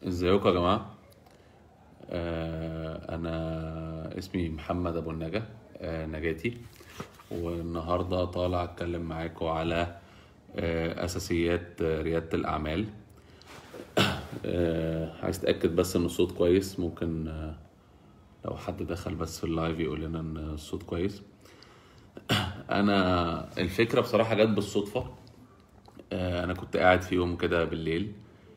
ازيكم يا جماعة آه أنا اسمي محمد أبو النجا آه نجاتي والنهاردة طالع أتكلم معاكم على آه أساسيات آه، ريادة الأعمال آه عايز أتأكد بس إن الصوت كويس ممكن آه لو حد دخل بس في اللايف يقول لنا إن الصوت كويس أنا الفكرة بصراحة جت بالصدفة آه، انا كنت قاعد في يوم كده بالليل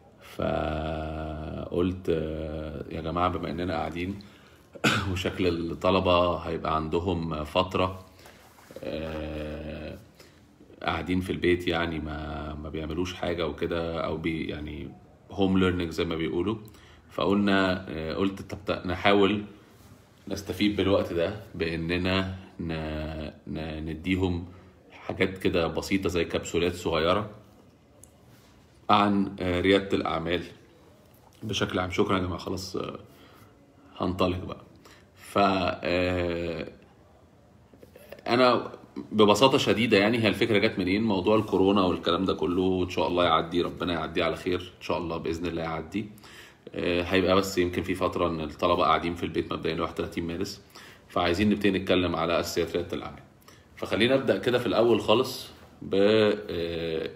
فقلت آه، يا جماعه بما اننا قاعدين وشكل الطلبه هيبقى عندهم فتره آه، قاعدين في البيت يعني ما ما بيعملوش حاجه وكده او بي يعني هوم ليرنينج زي ما بيقولوا فقلنا آه، قلت طب نحاول نستفيد بالوقت ده باننا ن... ن... نديهم حاجات كده بسيطه زي كبسولات صغيره عن آه، رياده الاعمال بشكل عام شكرا يا جماعه خلاص آه، هنطلق بقى ف آه، انا ببساطه شديده يعني هي الفكره جت منين موضوع الكورونا والكلام ده كله ان شاء الله يعدي ربنا يعديه على خير ان شاء الله باذن الله يعدي آه، هيبقى بس يمكن في فتره ان الطلبه قاعدين في البيت مبدئيا ل 31 مارس فعايزين نبتدي نتكلم على اساسيات رياده الاعمال فخلينا نبدا كده في الاول خالص ب آه،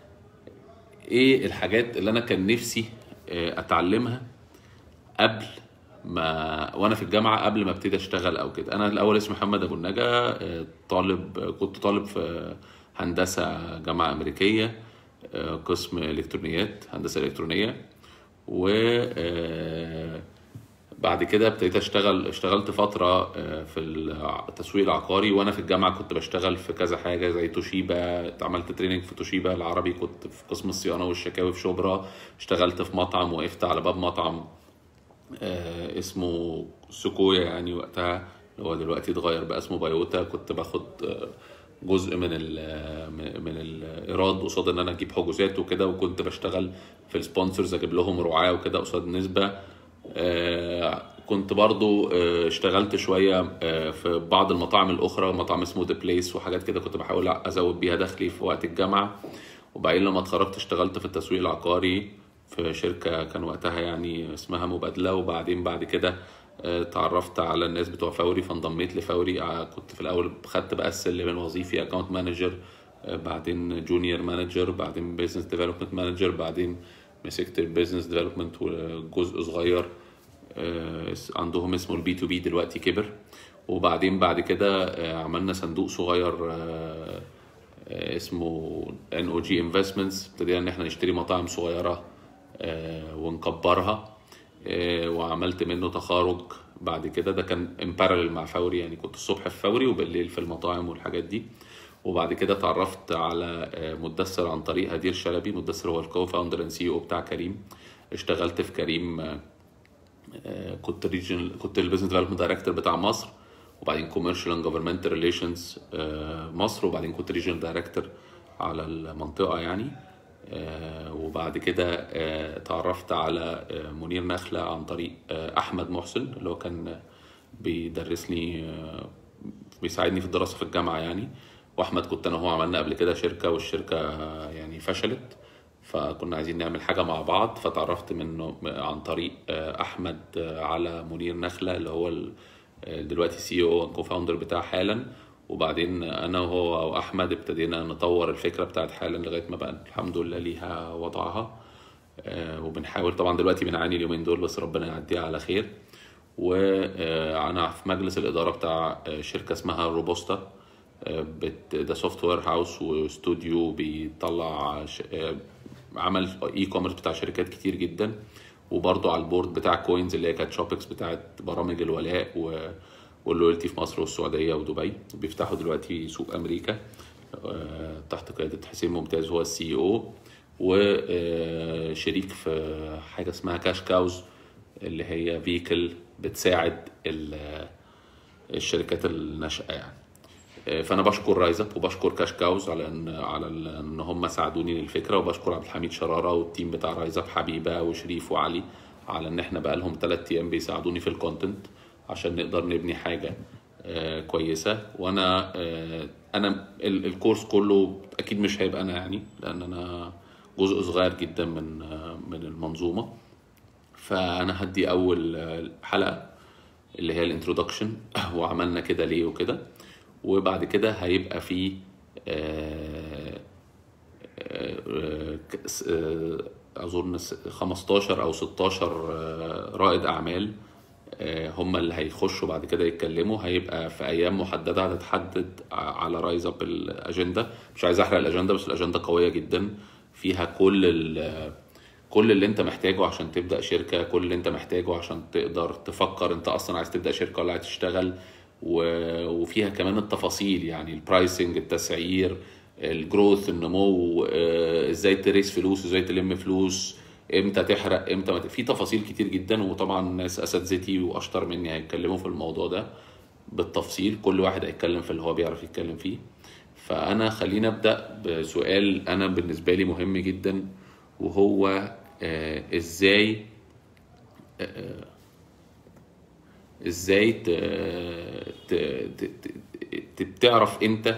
ايه الحاجات اللي انا كان نفسي آه، اتعلمها قبل ما وانا في الجامعه قبل ما ابتدي اشتغل او كده انا الاول اسمي محمد ابو النجا آه، طالب كنت طالب في هندسه جامعه امريكيه آه، قسم الكترونيات هندسه الكترونيه و آه، بعد كده ابتديت اشتغل اشتغلت فتره آه، في التسويق العقاري وانا في الجامعه كنت بشتغل في كذا حاجه زي توشيبا عملت تريننج في توشيبا العربي كنت في قسم الصيانه والشكاوي في شبرا اشتغلت في مطعم وقفت على باب مطعم آه، اسمه سكويا يعني وقتها اللي هو دلوقتي اتغير بقى اسمه بايوتا كنت باخد آه، جزء من ال من الايراد قصاد ان انا اجيب حجوزات وكده وكنت بشتغل في السبونسرز اجيب لهم رعاة وكده قصاد نسبة آه، كنت برضو آه، اشتغلت شوية آه، في بعض المطاعم الأخرى مطعم اسمه ذا بليس وحاجات كده كنت بحاول أزود بيها دخلي في وقت الجامعة وبعدين لما اتخرجت اشتغلت في التسويق العقاري في شركة كان وقتها يعني اسمها مبادلة وبعدين بعد كده آه، اتعرفت على الناس بتوع فوري فانضميت لفوري آه، كنت في الأول خدت بقى السلم الوظيفي اكونت مانجر بعدين جونيور مانجر بعدين بيزنس ديفلوبمنت مانجر بعدين مسكت البيزنس ديفلوبمنت وجزء صغير آه، عندهم اسمه البي تو بي دلوقتي كبر وبعدين بعد كده آه، عملنا صندوق صغير آه، آه، اسمه ان او جي انفستمنتس ابتدينا ان احنا نشتري مطاعم صغيره آه، ونكبرها آه، وعملت منه تخارج بعد كده ده كان امبارل مع فوري يعني كنت الصبح في فوري وبالليل في المطاعم والحاجات دي وبعد كده اتعرفت على آه، مدثر عن طريق هدير شلبي مدثر هو الكو فاوندر اند سي او بتاع كريم اشتغلت في كريم آه، آه، كنت ريجنال كنت البيزنس ديفلوبمنت دايركتور بتاع مصر وبعدين كوميرشال اند جفرمنت ريليشنز مصر وبعدين كنت ريجنال دايركتور على المنطقه يعني آه، وبعد كده آه، اتعرفت على آه، منير نخلة عن طريق آه، أحمد محسن اللي هو كان بيدرس لي آه، بيساعدني في الدراسة في الجامعة يعني وأحمد كنت أنا وهو عملنا قبل كده شركة والشركة آه، يعني فشلت فكنا عايزين نعمل حاجة مع بعض فتعرفت منه عن طريق آه، أحمد آه، على منير نخلة اللي هو ال- آه، دلوقتي سي او كوفاوندر بتاع حالا وبعدين انا وهو واحمد ابتدينا نطور الفكره بتاعت حالا لغايه ما بقى الحمد لله ليها وضعها آه، وبنحاول طبعا دلوقتي بنعاني اليومين دول بس ربنا يعديها على خير وانا في مجلس الاداره بتاع آه، شركه اسمها روبوستا آه، بت- ده سوفت وير هاوس واستوديو بيطلع ش- آه، عمل اي كوميرس بتاع شركات كتير جدا وبرضه على البورد بتاع كوينز اللي هي كانت شوبكس بتاعت برامج الولاء و واللويالتي في مصر والسعوديه ودبي وبيفتحوا دلوقتي سوق امريكا آه، تحت قياده حسين ممتاز هو السي او وشريك في حاجه اسمها كاش كاوز اللي هي فيكل بتساعد ال- الشركات الناشئه يعني آه، فانا بشكر رايز اب وبشكر كاش كاوز على ان على ال- ان هم ساعدوني للفكره وبشكر عبد الحميد شراره والتيم بتاع رايز اب حبيبه وشريف وعلي على ان احنا بقالهم ثلاث ايام بيساعدوني في الكونتنت عشان نقدر نبني حاجه آه، كويسه وانا آه، انا ال- الكورس كله اكيد مش هيبقى انا يعني لان انا جزء صغير جدا من آه، من المنظومه فانا هدي اول آه، حلقه اللي هي الانترودكشن وعملنا كده ليه وكده وبعد كده هيبقى في آه، آه، ك- س- آه، اظن س- 15 او 16 آه، رائد اعمال آه، هم اللي هيخشوا بعد كده يتكلموا هيبقى في ايام محدده هتتحدد ع- على رايز اب الاجنده مش عايز احرق الاجنده بس الاجنده قويه جدا فيها كل ال- كل اللي انت محتاجه عشان تبدا شركه كل اللي انت محتاجه عشان تقدر تفكر انت اصلا عايز تبدا شركه ولا عايز تشتغل و- وفيها كمان التفاصيل يعني البرايسنج التسعير الجروث النمو آه، ازاي تريس فلوس ازاي تلم فلوس امتى تحرق امتى ما ت- في تفاصيل كتير جدا وطبعا ناس اساتذتي واشطر مني هيتكلموا في الموضوع ده بالتفصيل كل واحد هيتكلم في اللي هو بيعرف يتكلم فيه فانا خلينا ابدا بسؤال انا بالنسبه لي مهم جدا وهو آه، ازاي ازاي ت... ت... ت... ت... تعرف امتى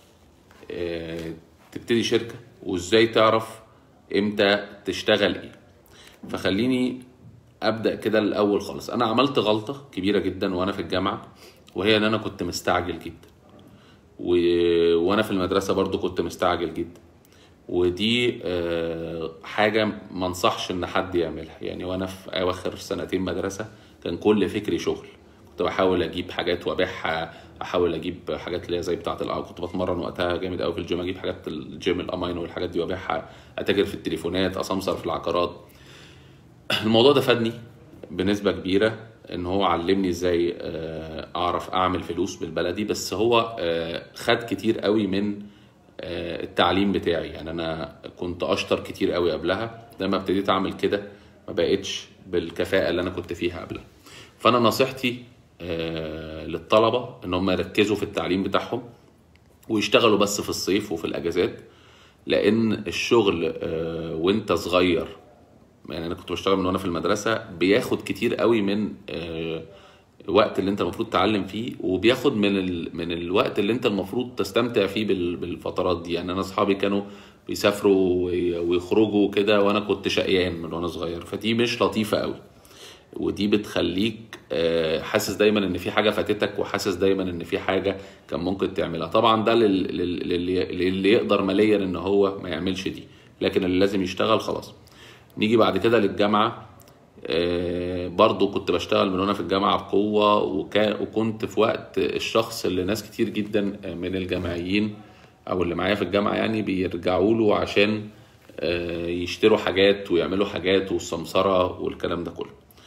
آه، تبتدي شركة وازاي تعرف امتى تشتغل ايه فخليني ابدا كده الاول خالص انا عملت غلطة كبيرة جدا وانا في الجامعة وهي ان انا كنت مستعجل جدا و... وانا في المدرسة برضو كنت مستعجل جدا ودي آه، حاجة ما انصحش ان حد يعملها يعني وانا في اواخر سنتين مدرسة كان كل فكري شغل كنت بحاول اجيب حاجات وابيعها احاول اجيب حاجات اللي هي زي بتاعه الأ- كنت بتمرن وقتها جامد قوي في الجيم اجيب حاجات الجيم الامينو والحاجات دي وابيعها اتاجر في التليفونات اسمسر في العقارات الموضوع ده فادني بنسبة كبيرة ان هو علمني ازاي آه، اعرف اعمل فلوس بالبلدي بس هو آه، خد كتير قوي من آه، التعليم بتاعي يعني انا كنت اشطر كتير قوي قبلها لما ابتديت اعمل كده ما بقتش بالكفاءة اللي انا كنت فيها قبلها فانا نصيحتي آه، للطلبة ان هم يركزوا في التعليم بتاعهم ويشتغلوا بس في الصيف وفي الاجازات لان الشغل آه، وانت صغير يعني انا كنت بشتغل من وانا في المدرسه بياخد كتير قوي من آه، الوقت اللي انت المفروض تتعلم فيه وبياخد من ال... من الوقت اللي انت المفروض تستمتع فيه بال... بالفترات دي يعني انا اصحابي كانوا بيسافروا وي- ويخرجوا كده وانا كنت شقيان من وانا صغير فدي مش لطيفه قوي ودي بتخليك آه، حاسس دايما ان في حاجه فاتتك وحاسس دايما ان في حاجه كان ممكن تعملها طبعا ده لل- لل- للي للي يقدر ماليا ان هو ما يعملش دي لكن اللي لازم يشتغل خلاص نيجي بعد كده للجامعه آه، برضو كنت بشتغل من وانا في الجامعه بقوه وكا وكنت في وقت الشخص اللي ناس كتير جدا من الجامعيين او اللي معايا في الجامعه يعني بيرجعوا له عشان آه، يشتروا حاجات ويعملوا حاجات والسمسره والكلام ده كله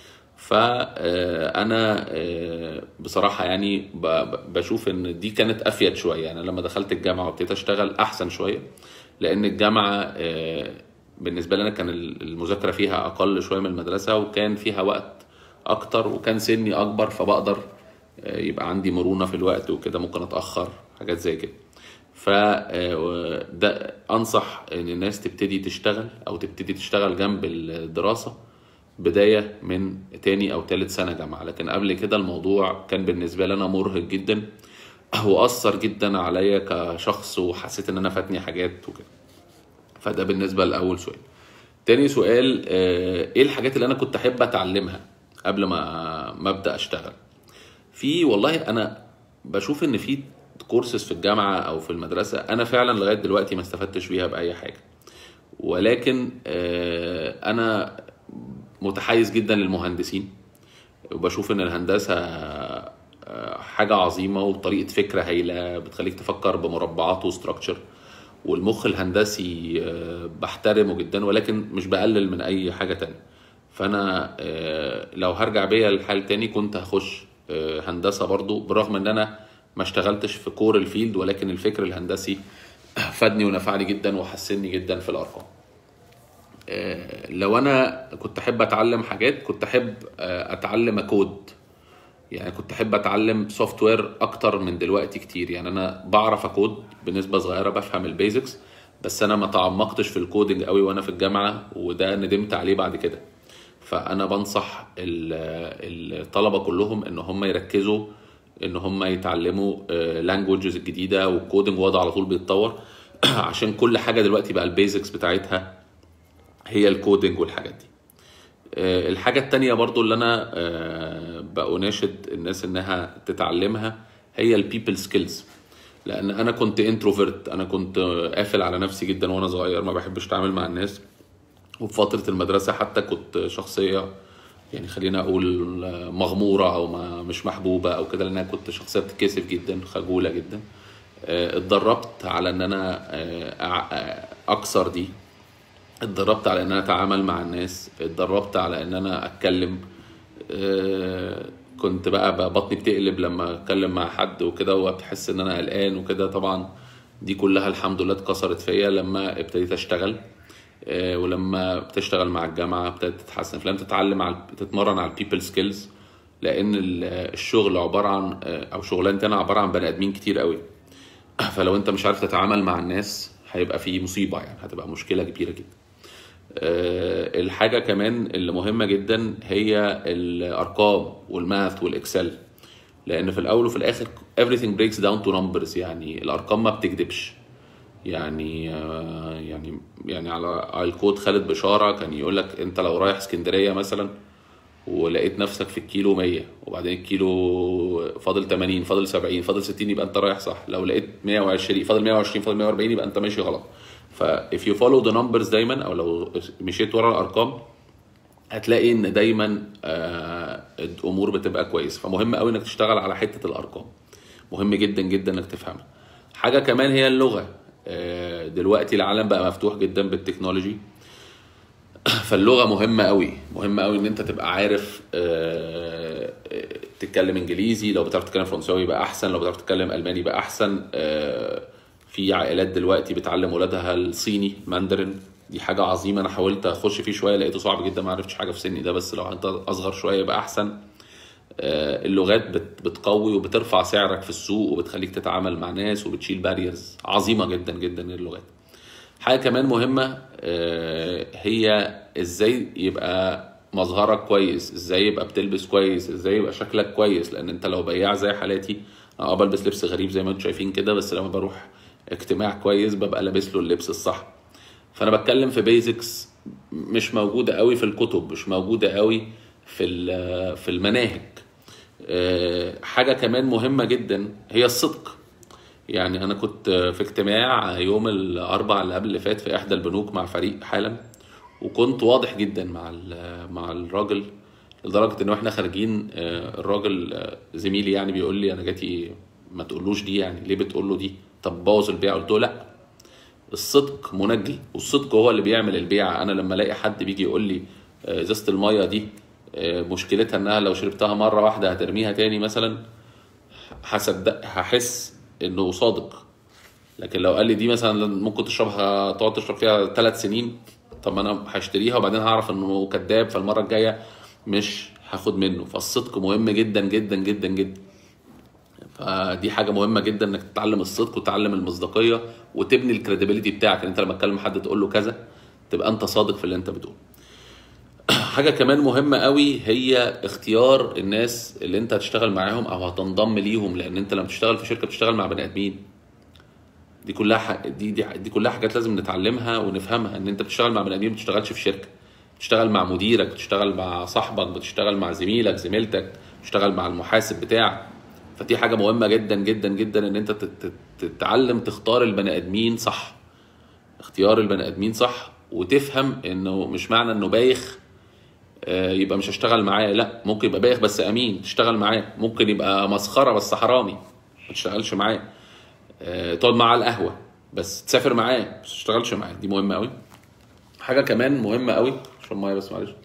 فانا بصراحه يعني ب- ب- بشوف ان دي كانت افيد شويه يعني لما دخلت الجامعه وابتديت اشتغل احسن شويه لان الجامعه آه، بالنسبه لنا كان المذاكره فيها اقل شويه من المدرسه وكان فيها وقت اكتر وكان سني اكبر فبقدر آه، يبقى عندي مرونه في الوقت وكده ممكن اتاخر حاجات زي كده ف آه، ده انصح ان الناس تبتدي تشتغل او تبتدي تشتغل جنب الدراسه بدايه من تاني او تالت سنه جامعه لكن قبل كده الموضوع كان بالنسبه لي انا مرهق جدا واثر جدا عليا كشخص وحسيت ان انا فاتني حاجات وكده فده بالنسبه لاول سؤال تاني سؤال آه، ايه الحاجات اللي انا كنت احب اتعلمها قبل ما ما ابدا اشتغل في والله انا بشوف ان في كورسز في الجامعه او في المدرسه انا فعلا لغايه دلوقتي ما استفدتش بيها باي حاجه ولكن آه، انا متحيز جدا للمهندسين وبشوف ان الهندسه آه، حاجه عظيمه وطريقه فكره هايله بتخليك تفكر بمربعات وستراكشر والمخ الهندسي آه، بحترمه جدا ولكن مش بقلل من اي حاجه تانية فانا آه، لو هرجع بيا الحال تاني كنت هخش آه، هندسه برضو برغم ان انا ما اشتغلتش في كور الفيلد ولكن الفكر الهندسي فادني ونفعني جدا وحسني جدا في الارقام آه، لو انا كنت احب اتعلم حاجات كنت احب آه، اتعلم اكود يعني كنت احب اتعلم سوفت وير اكتر من دلوقتي كتير يعني انا بعرف اكود بنسبه صغيره بفهم البيزكس بس انا ما تعمقتش في الكودنج قوي وانا في الجامعه وده ندمت عليه بعد كده فانا بنصح ال- الطلبه كلهم ان هم يركزوا ان هم يتعلموا لانجوجز الجديده والكودنج وضع على طول بيتطور عشان كل حاجه دلوقتي بقى البيزكس بتاعتها هي الكودنج والحاجات دي آه، الحاجة التانية برضو اللي أنا آه، بأناشد الناس إنها تتعلمها هي البيبل سكيلز لأن أنا كنت انتروفيرت أنا كنت قافل على نفسي جدا وأنا صغير ما بحبش أتعامل مع الناس وفي فترة المدرسة حتى كنت شخصية يعني خلينا أقول مغمورة أو ما مش محبوبة أو كده لأن أنا كنت شخصية بتتكسف جدا خجولة جدا آه، اتدربت على إن أنا آه، آه، أكسر دي اتدربت على ان انا اتعامل مع الناس اتدربت على ان انا اتكلم آه، كنت بقى, بقى بطني بتقلب لما اتكلم مع حد وكده وبتحس ان انا قلقان وكده طبعا دي كلها الحمد لله اتكسرت فيا لما ابتديت اشتغل آه، ولما بتشتغل مع الجامعه ابتدت تتحسن فلما تتعلم على تتمرن على البيبل سكيلز لان ال- الشغل عباره عن آه، او شغلانتي انا عباره عن بني ادمين كتير قوي فلو انت مش عارف تتعامل مع الناس هيبقى في مصيبه يعني هتبقى مشكله كبيره جدا آه، الحاجة كمان اللي مهمة جدا هي الأرقام والماث والإكسل لأن في الأول وفي الآخر everything breaks down to numbers يعني الأرقام ما بتكذبش يعني آه، يعني يعني على على الكود خالد بشارة كان يقول لك أنت لو رايح اسكندرية مثلا ولقيت نفسك في الكيلو 100 وبعدين الكيلو فاضل 80 فاضل 70 فاضل 60 يبقى انت رايح صح لو لقيت 120 فاضل 120 فاضل 140 يبقى انت ماشي غلط ف if you follow the numbers دايما او لو مشيت ورا الارقام هتلاقي ان دايما آه، الامور بتبقى كويسه فمهم قوي انك تشتغل على حته الارقام مهم جدا جدا انك تفهمها حاجه كمان هي اللغه آه، دلوقتي العالم بقى مفتوح جدا بالتكنولوجي فاللغه مهمه قوي مهمه قوي ان انت تبقى عارف آه، آه، تتكلم انجليزي لو بتعرف تتكلم فرنساوي يبقى احسن لو بتعرف تتكلم الماني يبقى احسن آه، في عائلات دلوقتي بتعلم ولادها الصيني ماندرين دي حاجه عظيمه انا حاولت اخش فيه شويه لقيته صعب جدا ما عرفتش حاجه في سني ده بس لو انت اصغر شويه يبقى احسن آه، اللغات بت- بتقوي وبترفع سعرك في السوق وبتخليك تتعامل مع ناس وبتشيل باريرز عظيمه جدا جدا اللغات حاجه كمان مهمه آه، هي ازاي يبقى مظهرك كويس ازاي يبقى بتلبس كويس ازاي يبقى شكلك كويس لان انت لو بياع زي حالاتي انا اه بلبس لبس غريب زي ما انتم شايفين كده بس لما بروح اجتماع كويس ببقى لابس له اللبس الصح فانا بتكلم في بيزكس مش موجوده قوي في الكتب مش موجوده قوي في ال- في المناهج آه، حاجه كمان مهمه جدا هي الصدق يعني انا كنت في اجتماع يوم الاربع اللي قبل اللي فات في احدى البنوك مع فريق حالا وكنت واضح جدا مع ال- مع الراجل لدرجه ان احنا خارجين آه، الراجل آه، زميلي يعني بيقول لي انا جاتي ما تقولوش دي يعني ليه بتقول له دي طب بوظ البيع قلت له لا الصدق منجي والصدق هو اللي بيعمل البيع انا لما الاقي حد بيجي يقول لي آه، ازازه الميه دي آه، مشكلتها انها لو شربتها مره واحده هترميها تاني مثلا هصدق هحس انه صادق لكن لو قال لي دي مثلا ممكن تشربها تقعد تشرب فيها ثلاث سنين طب ما انا هشتريها وبعدين هعرف انه كذاب فالمره الجايه مش هاخد منه فالصدق مهم جدا جدا جدا جدا فدي حاجه مهمه جدا انك تتعلم الصدق وتتعلم المصداقيه وتبني الكريديبيليتي بتاعك ان انت لما تكلم حد تقول له كذا تبقى انت صادق في اللي انت بتقوله حاجه كمان مهمه قوي هي اختيار الناس اللي انت هتشتغل معاهم او هتنضم ليهم لان انت لما تشتغل في شركه بتشتغل مع بني ادمين دي كلها ح... دي, دي دي كلها حاجات لازم نتعلمها ونفهمها ان انت بتشتغل مع بني ادمين ما بتشتغلش في شركه بتشتغل مع مديرك بتشتغل مع صاحبك بتشتغل مع زميلك زميلتك بتشتغل مع المحاسب بتاعك فدي حاجه مهمه جدا جدا جدا ان انت تت- تت- تتعلم تختار البني ادمين صح اختيار البني ادمين صح وتفهم انه مش معنى انه بايخ آه، يبقى مش هشتغل معاه لا ممكن يبقى بايخ بس امين تشتغل معاه ممكن يبقى مسخره بس حرامي ما تشتغلش معاه آه، تقعد معاه على القهوه بس تسافر معاه بس ما تشتغلش معاه دي مهمه قوي حاجه كمان مهمه قوي اشرب ميه بس معلش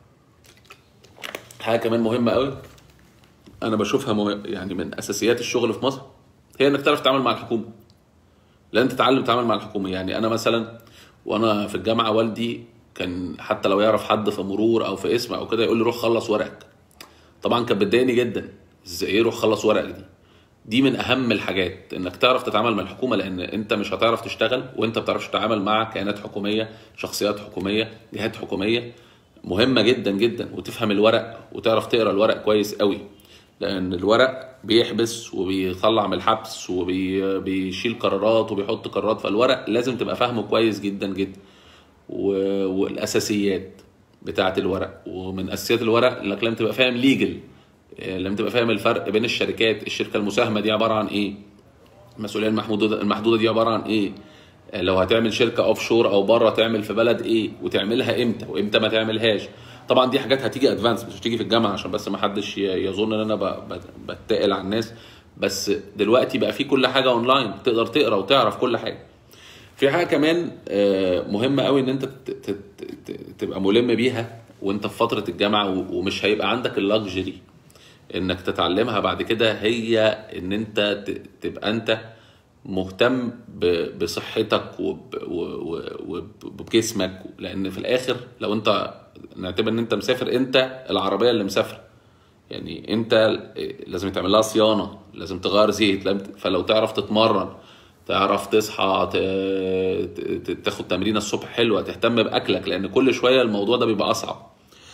حاجه كمان مهمه قوي انا بشوفها مهم يعني من اساسيات الشغل في مصر هي انك تعرف تتعامل مع الحكومه لازم تتعلم تتعامل مع الحكومه يعني انا مثلا وانا في الجامعه والدي كان حتى لو يعرف حد في مرور او في اسم او كده يقول لي روح خلص ورقك طبعا كانت بتضايقني جدا ازاي ايه روح خلص ورقك دي دي من اهم الحاجات انك تعرف تتعامل مع الحكومه لان انت مش هتعرف تشتغل وانت ما بتعرفش تتعامل مع كيانات حكوميه شخصيات حكوميه جهات حكوميه مهمه جدا جدا وتفهم الورق وتعرف تقرا الورق كويس قوي لان الورق بيحبس وبيطلع من الحبس وبيشيل قرارات وبيحط قرارات فالورق لازم تبقى فاهمه كويس جدا جدا و- والاساسيات بتاعه الورق ومن اساسيات الورق انك لازم تبقى فاهم ليجل لازم تبقى فاهم الفرق بين الشركات الشركه المساهمه دي عباره عن ايه المسؤوليه المحدوده المحدوده دي عباره عن ايه لو هتعمل شركه اوف شور او بره تعمل في بلد ايه وتعملها امتى وامتى ما تعملهاش طبعا دي حاجات هتيجي ادفانس مش هتيجي في الجامعه عشان بس ما حدش يظن ان انا ب- ب- بتقل على الناس بس دلوقتي بقى في كل حاجه اونلاين تقدر تقرا وتعرف كل حاجه في حاجه كمان آه، مهمه قوي ان انت ت- ت- ت- تبقى ملم بيها وانت في فتره الجامعه و- ومش هيبقى عندك اللكجري انك تتعلمها بعد كده هي ان انت ت- تبقى انت مهتم ب- بصحتك وب- و- و- وبجسمك لان في الاخر لو انت نعتبر ان انت مسافر انت العربيه اللي مسافره يعني انت لازم تعمل لها صيانه لازم تغير زيت لازم ت- فلو تعرف تتمرن تعرف تصحى ت- ت- تاخد تمرينه الصبح حلوه تهتم باكلك لان كل شويه الموضوع ده بيبقى اصعب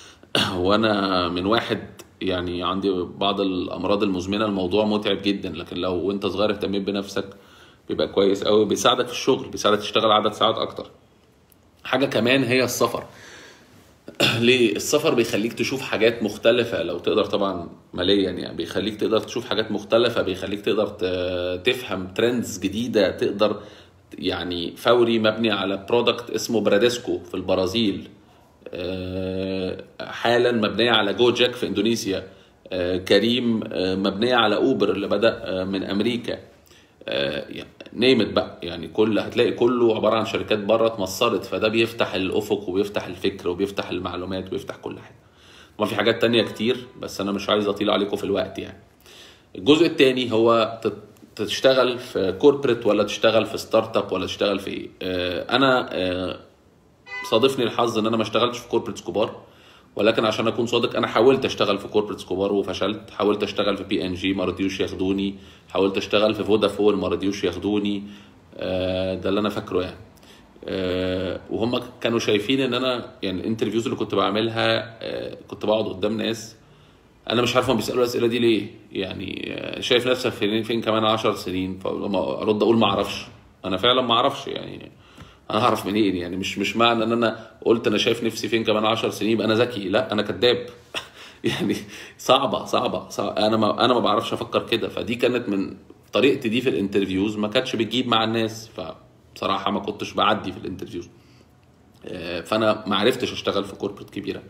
وانا من واحد يعني عندي بعض الامراض المزمنه الموضوع متعب جدا لكن لو وانت صغير اهتميت بنفسك بيبقى كويس قوي بيساعدك في الشغل بيساعدك تشتغل عدد ساعات اكتر حاجه كمان هي السفر ليه السفر بيخليك تشوف حاجات مختلفة لو تقدر طبعا ماليا يعني بيخليك تقدر تشوف حاجات مختلفة بيخليك تقدر ت- تفهم ترندز جديدة تقدر يعني فوري مبني على برودكت اسمه براديسكو في البرازيل آه، حالا مبنية على جو جاك في اندونيسيا آه، كريم آه، مبنية على اوبر اللي بدأ آه، من امريكا نيمت بقى يعني كل هتلاقي كله عباره عن شركات بره اتمصرت فده بيفتح الافق وبيفتح الفكر وبيفتح المعلومات وبيفتح كل حاجه طبعا في حاجات تانية كتير بس انا مش عايز اطيل عليكم في الوقت يعني الجزء التاني هو تت- تشتغل في كوربريت ولا تشتغل في ستارت اب ولا تشتغل في ايه آه، انا آه، صادفني الحظ ان انا ما اشتغلتش في كوربريتس كبار ولكن عشان اكون صادق انا حاولت اشتغل في كوربريتس كبار وفشلت حاولت اشتغل في بي ان جي ما رضيوش ياخدوني حاولت اشتغل في فودافون ما رضيوش ياخدوني آه، ده اللي انا فاكره يعني آه، وهم كانوا شايفين ان انا يعني الانترفيوز اللي كنت بعملها آه، كنت بقعد قدام ناس انا مش عارف هم بيسالوا الاسئله دي ليه يعني آه، شايف نفسك فين, فين كمان 10 سنين فلما ارد اقول ما اعرفش انا فعلا ما اعرفش يعني انا هعرف منين يعني مش مش معنى ان انا قلت انا شايف نفسي فين كمان 10 سنين يبقى انا ذكي لا انا كذاب يعني صعبه صعبه صعبة. انا ما انا ما بعرفش افكر كده فدي كانت من طريقتي دي في الانترفيوز ما كانتش بتجيب مع الناس فبصراحه ما كنتش بعدي في الانترفيوز آه، فانا ما عرفتش اشتغل في كوربريت كبيره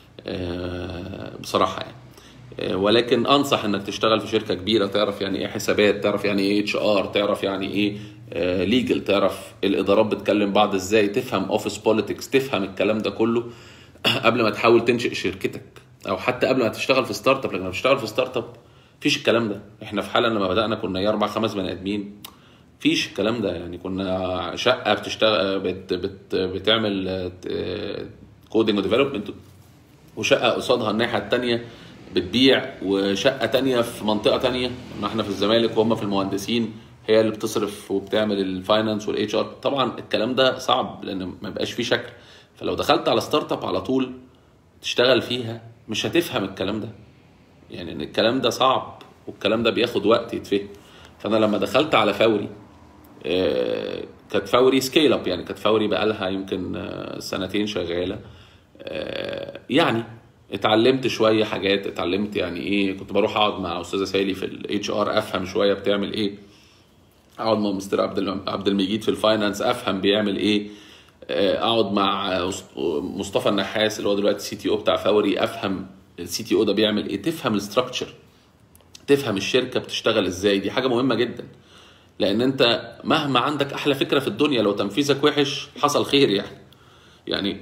آه، بصراحه يعني آه، ولكن انصح انك تشتغل في شركه كبيره تعرف يعني ايه حسابات تعرف يعني ايه اتش ار تعرف يعني ايه ليجل تعرف الادارات بتكلم بعض ازاي تفهم اوفيس بوليتكس تفهم الكلام ده كله قبل ما تحاول تنشئ شركتك او حتى قبل ما تشتغل في ستارت اب لما بتشتغل في ستارت اب مفيش الكلام ده احنا في حاله لما بدانا كنا يا اربع خمس بني ادمين فيش الكلام ده يعني كنا شقه بتشتغل بت بت بتعمل كودنج وديفلوبمنت وشقه قصادها الناحيه التانية بتبيع وشقه تانية في منطقه تانية ما احنا في الزمالك وهم في المهندسين هي اللي بتصرف وبتعمل الفاينانس والاتش ار طبعا الكلام ده صعب لان ما بقاش فيه شكل فلو دخلت على ستارت اب على طول تشتغل فيها مش هتفهم الكلام ده يعني ان الكلام ده صعب والكلام ده بياخد وقت يتفهم فانا لما دخلت على فوري آه، كانت فوري سكيل اب يعني كانت فوري بقالها يمكن آه، سنتين شغاله آه، يعني اتعلمت شويه حاجات اتعلمت يعني ايه كنت بروح اقعد مع استاذه سالي في الاتش ار افهم شويه بتعمل ايه اقعد مع مستر عبد الم- عبد المجيد في الفاينانس افهم بيعمل ايه آه، اقعد مع أس- مصطفى النحاس اللي هو دلوقتي سي تي او بتاع فوري افهم السي تي او ده بيعمل ايه تفهم الاستراكشر تفهم الشركه بتشتغل ازاي دي حاجه مهمه جدا لان انت مهما عندك احلى فكره في الدنيا لو تنفيذك وحش حصل خير يعني يعني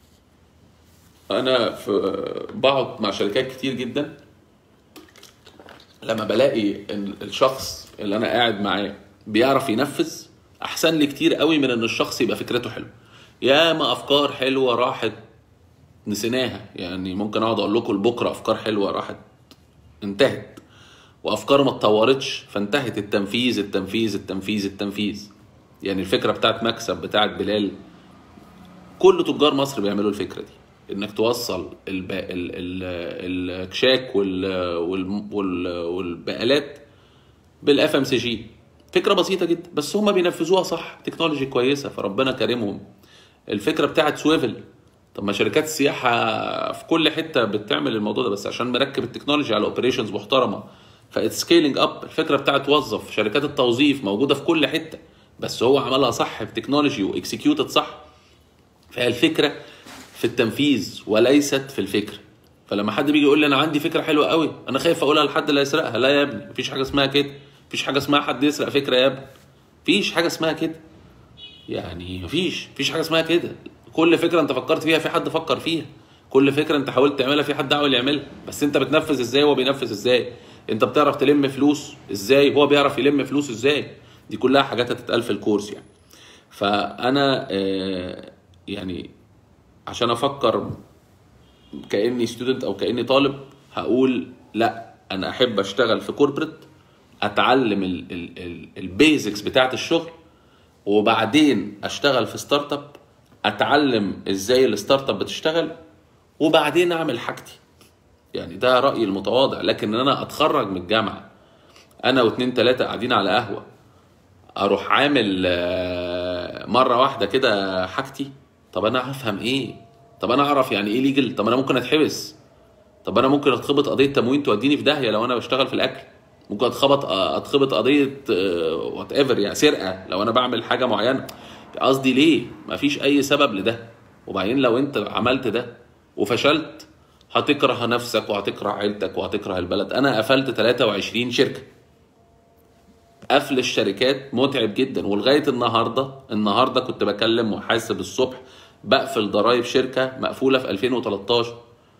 انا في بقعد مع شركات كتير جدا لما بلاقي ان الشخص اللي انا قاعد معاه بيعرف ينفذ احسن لي كتير قوي من ان الشخص يبقى فكرته حلوه ياما افكار حلوه راحت نسيناها يعني ممكن اقعد اقول لكم لبكره افكار حلوه راحت انتهت وافكار ما اتطورتش فانتهت التنفيذ التنفيذ التنفيذ التنفيذ يعني الفكره بتاعت مكسب بتاعت بلال كل تجار مصر بيعملوا الفكره دي انك توصل الب... ال... ال... الكشاك وال... وال... وال... والبقالات بالاف ام سي جي فكره بسيطه جدا بس هم بينفذوها صح تكنولوجي كويسه فربنا كرمهم الفكره بتاعت سويفل طب ما شركات السياحه في كل حته بتعمل الموضوع ده بس عشان مركب التكنولوجي على اوبريشنز محترمه فات سكيلينج اب الفكره بتاعت وظف شركات التوظيف موجوده في كل حته بس هو عملها صح بتكنولوجي واكسكيوتد صح فهي الفكره في التنفيذ وليست في الفكره فلما حد بيجي يقول لي انا عندي فكره حلوه قوي انا خايف اقولها لحد اللي هيسرقها لا يا ابني مفيش حاجه اسمها كده مفيش حاجه اسمها حد يسرق فكره يا ابني مفيش حاجه اسمها كده يعني مفيش مفيش حاجه اسمها كده كل فكره انت فكرت فيها في حد فكر فيها كل فكره انت حاولت تعملها في حد حاول يعملها بس انت بتنفذ ازاي هو بينفذ ازاي انت بتعرف تلم فلوس ازاي هو بيعرف يلم فلوس ازاي دي كلها حاجات هتتقال في الكورس يعني فانا آه، يعني عشان افكر كاني ستودنت او كاني طالب هقول لا انا احب اشتغل في كوربريت اتعلم البيزكس بتاعت الشغل وبعدين اشتغل في ستارت اب اتعلم ازاي الستارت اب بتشتغل وبعدين اعمل حاجتي يعني ده رايي المتواضع لكن ان انا اتخرج من الجامعه انا واتنين تلاته قاعدين على قهوه اروح عامل آه، مره واحده كده حاجتي طب انا هفهم ايه طب انا اعرف يعني ايه ليجل طب انا ممكن اتحبس طب انا ممكن اتخبط قضيه تموين توديني في داهيه لو انا بشتغل في الاكل ممكن اتخبط اتخبط قضيه وات ايفر يعني سرقه لو انا بعمل حاجه معينه قصدي ليه مفيش اي سبب لده وبعدين لو انت عملت ده وفشلت هتكره نفسك وهتكره عيلتك وهتكره البلد انا قفلت 23 شركه قفل الشركات متعب جدا ولغايه النهارده النهارده كنت بكلم محاسب الصبح بقفل ضرايب شركه مقفوله في 2013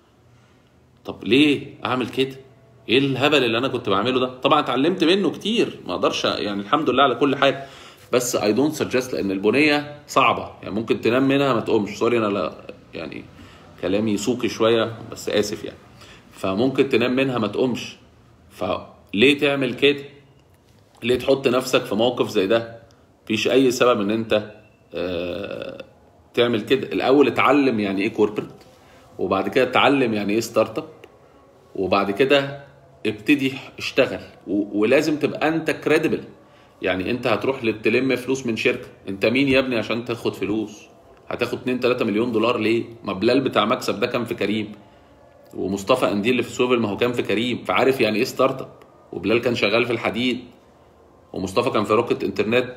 طب ليه اعمل كده ايه الهبل اللي انا كنت بعمله ده طبعا اتعلمت منه كتير ما اقدرش يعني الحمد لله على كل حاجه بس اي دونت سجست لان البنيه صعبه يعني ممكن تنام منها ما تقومش سوري انا لا يعني كلامي سوقي شويه بس اسف يعني فممكن تنام منها ما تقومش فليه تعمل كده ليه تحط نفسك في موقف زي ده مفيش اي سبب ان انت آه، تعمل كده الاول اتعلم يعني ايه كوربريت وبعد كده اتعلم يعني ايه ستارت اب وبعد كده ابتدي اشتغل و- ولازم تبقى انت كريديبل يعني انت هتروح تلم فلوس من شركه انت مين يا ابني عشان تاخد فلوس هتاخد 2 3 مليون دولار ليه ما بلال بتاع مكسب ده كان في كريم ومصطفى قنديل اللي في سوفل ما هو كان في كريم فعارف يعني ايه ستارت اب وبلال كان شغال في الحديد ومصطفى كان في روكت انترنت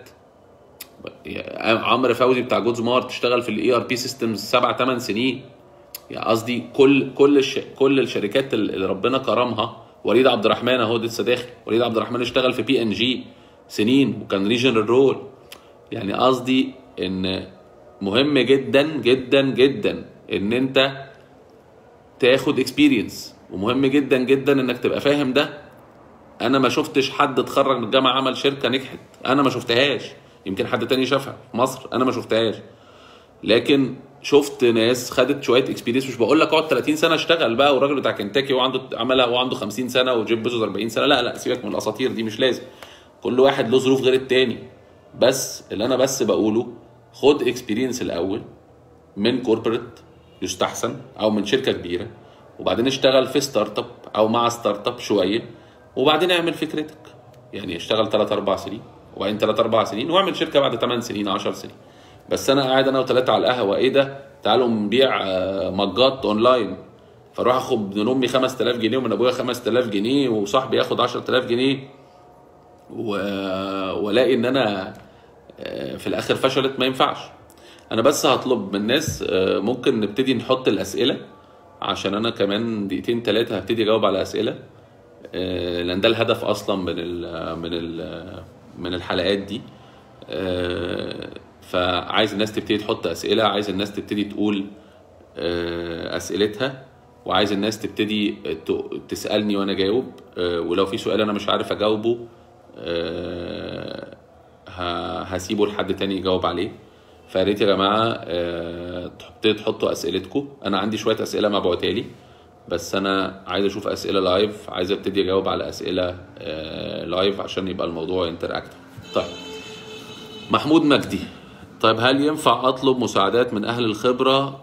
عمرو فوزي بتاع جود سمارت اشتغل في الاي ار بي سيستمز سبع ثمان سنين يعني قصدي كل كل الش... كل الشركات اللي ربنا كرمها وليد عبد الرحمن اهو لسه داخل وليد عبد الرحمن اشتغل في بي ان جي سنين وكان ريجنال رول يعني قصدي ان مهم جدا جدا جدا ان انت تاخد اكسبيرينس ومهم جدا جدا انك تبقى فاهم ده انا ما شفتش حد اتخرج من الجامعه عمل شركه نجحت انا ما شفتهاش يمكن حد تاني شافها في مصر انا ما شفتهاش لكن شفت ناس خدت شويه اكسبيرينس مش بقول لك اقعد 30 سنه اشتغل بقى والراجل بتاع كنتاكي وعنده عملها وعنده 50 سنه وجيب بيزوس 40 سنه لا لا سيبك من الاساطير دي مش لازم كل واحد له ظروف غير التاني بس اللي انا بس بقوله خد اكسبيرينس الاول من كوربريت يستحسن او من شركه كبيره وبعدين اشتغل في ستارت اب او مع ستارت اب شويه وبعدين اعمل فكرتك يعني اشتغل 3 4 سنين وبعدين 3 4 سنين واعمل شركه بعد 8 سنين 10 سنين بس انا قاعد انا وثلاثه على القهوه ايه ده تعالوا نبيع آه، مجات اونلاين فاروح اخد من امي 5000 جنيه ومن ابويا 5000 جنيه وصاحبي ياخد 10000 جنيه و... والاقي ان انا آه، في الاخر فشلت ما ينفعش انا بس هطلب من الناس آه، ممكن نبتدي نحط الاسئله عشان انا كمان دقيقتين ثلاثه هبتدي اجاوب على اسئله آه، لان ده الهدف اصلا من ال من ال من الحلقات دي آه، فعايز الناس تبتدي تحط اسئله عايز الناس تبتدي تقول آه، اسئلتها وعايز الناس تبتدي ت- تسالني وانا جاوب آه، ولو في سؤال انا مش عارف اجاوبه آه، ه- هسيبه لحد تاني يجاوب عليه فيا ريت يا جماعه آه، تبتدي تحطوا اسئلتكم انا عندي شويه اسئله مبعوتة لي بس انا عايز اشوف اسئله لايف عايز ابتدي اجاوب على اسئله آه، لايف عشان يبقى الموضوع انتراكتيف طيب محمود مجدي طيب هل ينفع اطلب مساعدات من اهل الخبره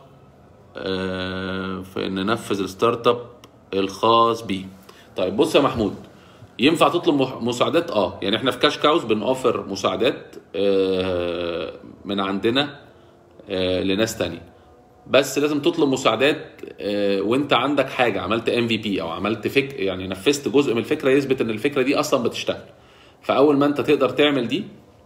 آه، في ان ننفذ الستارت اب الخاص بي طيب بص يا محمود ينفع تطلب مح- مساعدات اه يعني احنا في كاش كاوز بنوفر مساعدات آه، من عندنا آه، لناس تانية بس لازم تطلب مساعدات آه، وانت عندك حاجه عملت ام في بي او عملت فك يعني نفذت جزء من الفكره يثبت ان الفكره دي اصلا بتشتغل فاول ما انت تقدر تعمل دي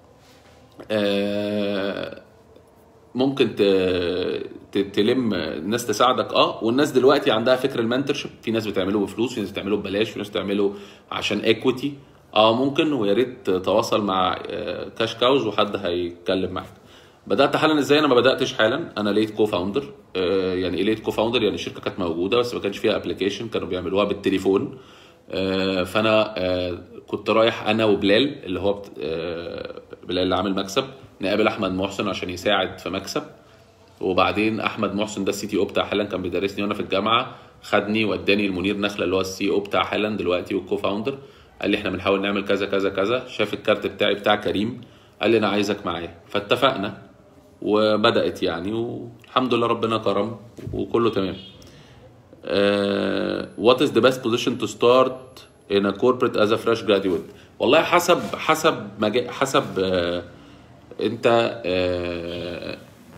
آه، ممكن ت- ت- تلم الناس تساعدك اه والناس دلوقتي عندها فكر المنتورشيب في ناس بتعمله بفلوس في ناس بتعمله ببلاش في ناس بتعمله عشان ايكويتي اه ممكن ويا ريت تتواصل مع آه، كاش كاوز وحد هيتكلم معاك بدات حالا ازاي انا ما بداتش حالا انا لقيت كو فاوندر يعني ايه لقيت كو فاوندر يعني الشركه كانت موجوده بس ما كانش فيها ابلكيشن كانوا بيعملوها بالتليفون آه، فانا آه، كنت رايح انا وبلال اللي هو بت- آه، بلال اللي عامل مكسب نقابل احمد محسن عشان يساعد في مكسب وبعدين احمد محسن ده السي تي او بتاع حالا كان بيدرسني وانا في الجامعه خدني وداني المنير نخله اللي هو السي او بتاع حالا دلوقتي والكو فاوندر قال لي احنا بنحاول نعمل كذا كذا كذا شاف الكارت بتاعي بتاع كريم قال لي انا عايزك معايا فاتفقنا وبدات يعني والحمد لله ربنا كرم وكله تمام uh, what is the best position to start in a corporate as a fresh graduate والله حسب حسب مجا... حسب آه، انت آه،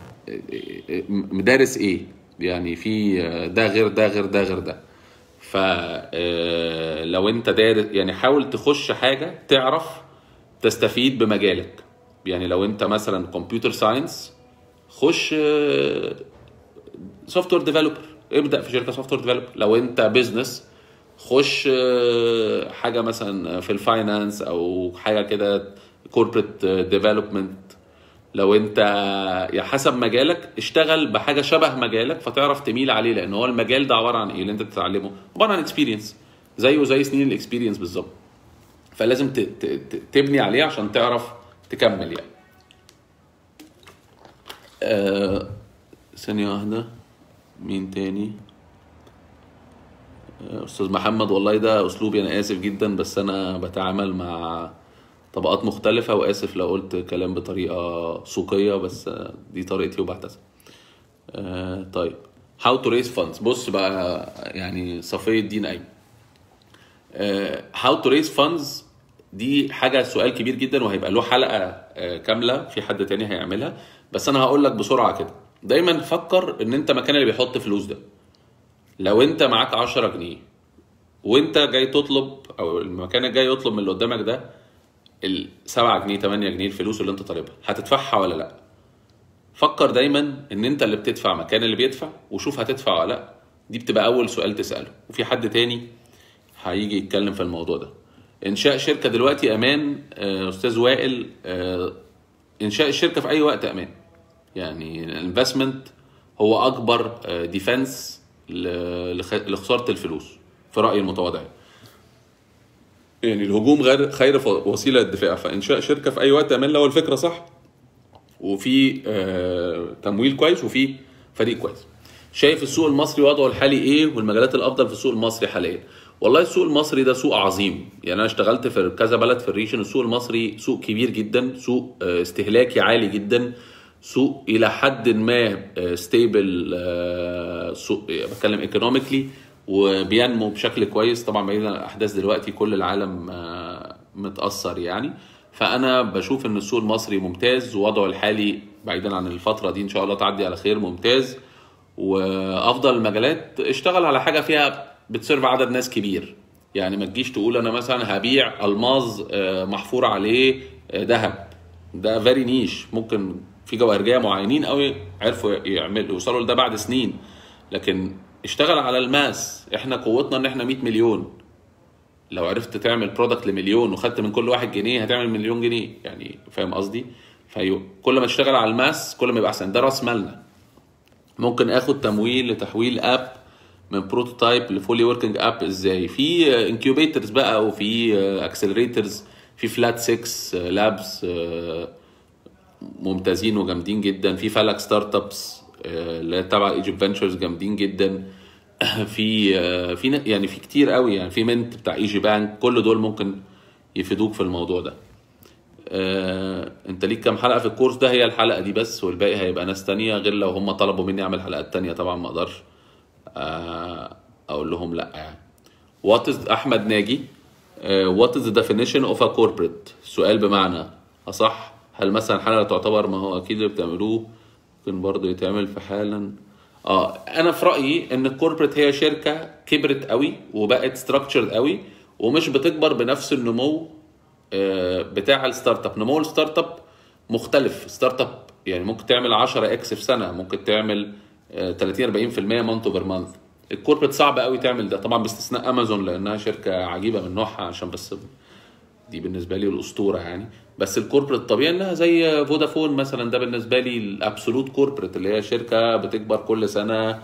مدارس ايه يعني في آه، ده غير ده غير ده غير ده ف آه، لو انت دارس يعني حاول تخش حاجه تعرف تستفيد بمجالك يعني لو انت مثلا كمبيوتر ساينس خش سوفت وير ديفلوبر ابدا في شركه سوفت وير ديفلوبر لو انت بزنس خش آه، حاجه مثلا في الفاينانس او حاجه كده كوربريت ديفلوبمنت لو انت يعني حسب مجالك اشتغل بحاجه شبه مجالك فتعرف تميل عليه لان هو المجال ده عباره عن ايه اللي انت بتتعلمه عباره عن اكسبيرينس زيه زي سنين الاكسبيرينس بالظبط فلازم ت- ت- ت- تبني عليه عشان تعرف تكمل يعني آه، ثانية واحدة مين تاني آه، أستاذ محمد والله ده أسلوبي أنا آسف جدا بس أنا بتعامل مع طبقات مختلفة وآسف لو قلت كلام بطريقة سوقية بس آه، دي طريقتي وبعتذر آه، طيب how to raise funds بص بقى يعني صفية الدين أيمن آه، how to raise funds دي حاجة سؤال كبير جدا وهيبقى له حلقة آه، كاملة في حد تاني هيعملها بس أنا هقول لك بسرعة كده دايما فكر إن أنت مكان اللي بيحط فلوس ده لو أنت معاك 10 جنيه وأنت جاي تطلب أو المكان الجاي يطلب من اللي قدامك ده ال 7 جنيه 8 جنيه الفلوس اللي أنت طالبها هتدفعها ولا لأ؟ فكر دايما ان انت اللي بتدفع مكان اللي بيدفع وشوف هتدفع ولا لا دي بتبقى اول سؤال تساله وفي حد تاني هيجي يتكلم في الموضوع ده انشاء شركه دلوقتي امان آه، استاذ وائل آه، انشاء الشركه في اي وقت امان يعني الانفستمنت هو اكبر ديفنس لخساره الفلوس في رايي المتواضع يعني الهجوم غير خير ف- وسيله للدفاع فانشاء شركه في اي وقت امان لو الفكره صح وفي آه، تمويل كويس وفي فريق كويس شايف السوق المصري وضعه الحالي ايه والمجالات الافضل في السوق المصري حاليا والله السوق المصري ده سوق عظيم يعني انا اشتغلت في كذا بلد في الريجن السوق المصري سوق كبير جدا سوق آه، استهلاكي عالي جدا سوق الى حد ما ستيبل سوق بتكلم ايكونوميكلي وبينمو بشكل كويس طبعا بعيدا عن الاحداث دلوقتي كل العالم آه، متاثر يعني فانا بشوف ان السوق المصري ممتاز ووضعه الحالي بعيدا عن الفتره دي ان شاء الله تعدي على خير ممتاز وافضل المجالات اشتغل على حاجه فيها بتسيرف عدد ناس كبير يعني ما تجيش تقول انا مثلا هبيع الماظ آه، محفور عليه آه، ذهب ده فيري نيش ممكن في جواهرجيه معينين قوي عرفوا يعملوا يوصلوا لده بعد سنين لكن اشتغل على الماس احنا قوتنا ان احنا 100 مليون لو عرفت تعمل برودكت لمليون وخدت من كل واحد جنيه هتعمل مليون جنيه يعني فاهم قصدي فكل ما تشتغل على الماس كل ما يبقى احسن ده راس مالنا ممكن اخد تمويل لتحويل اب من بروتوتايب لفولي وركينج اب ازاي في انكيوبيترز بقى وفي اكسلريترز في فلات 6 لابس ممتازين وجامدين جدا في فلك ستارت ابس آه، اللي هي تبع ايجيبت فينتشرز جامدين جدا في آه، في ن- يعني في كتير قوي يعني في منت بتاع ايجي بانك كل دول ممكن يفيدوك في الموضوع ده آه، انت ليك كام حلقه في الكورس ده هي الحلقه دي بس والباقي هيبقى ناس تانية غير لو هم طلبوا مني اعمل حلقات تانية طبعا ما اقدرش آه، اقول لهم لا يعني وات از احمد ناجي وات از ذا definition اوف ا corporate سؤال بمعنى اصح هل مثلا حاله تعتبر ما هو اكيد اللي بتعملوه ممكن برضه يتعمل في حالا اه انا في رايي ان الكوربريت هي شركه كبرت قوي وبقت ستراكشرد قوي ومش بتكبر بنفس النمو آه، بتاع الستارت اب نمو الستارت اب مختلف ستارت اب يعني ممكن تعمل 10 اكس في سنه ممكن تعمل آه، 30 40% مانث اوفر مانث الكوربريت صعب قوي تعمل ده طبعا باستثناء امازون لانها شركه عجيبه من نوعها عشان بس دي بالنسبه لي الاسطوره يعني بس الكوربريت طبيعي انها زي فودافون مثلا ده بالنسبه لي الابسولوت كوربريت اللي هي شركه بتكبر كل سنه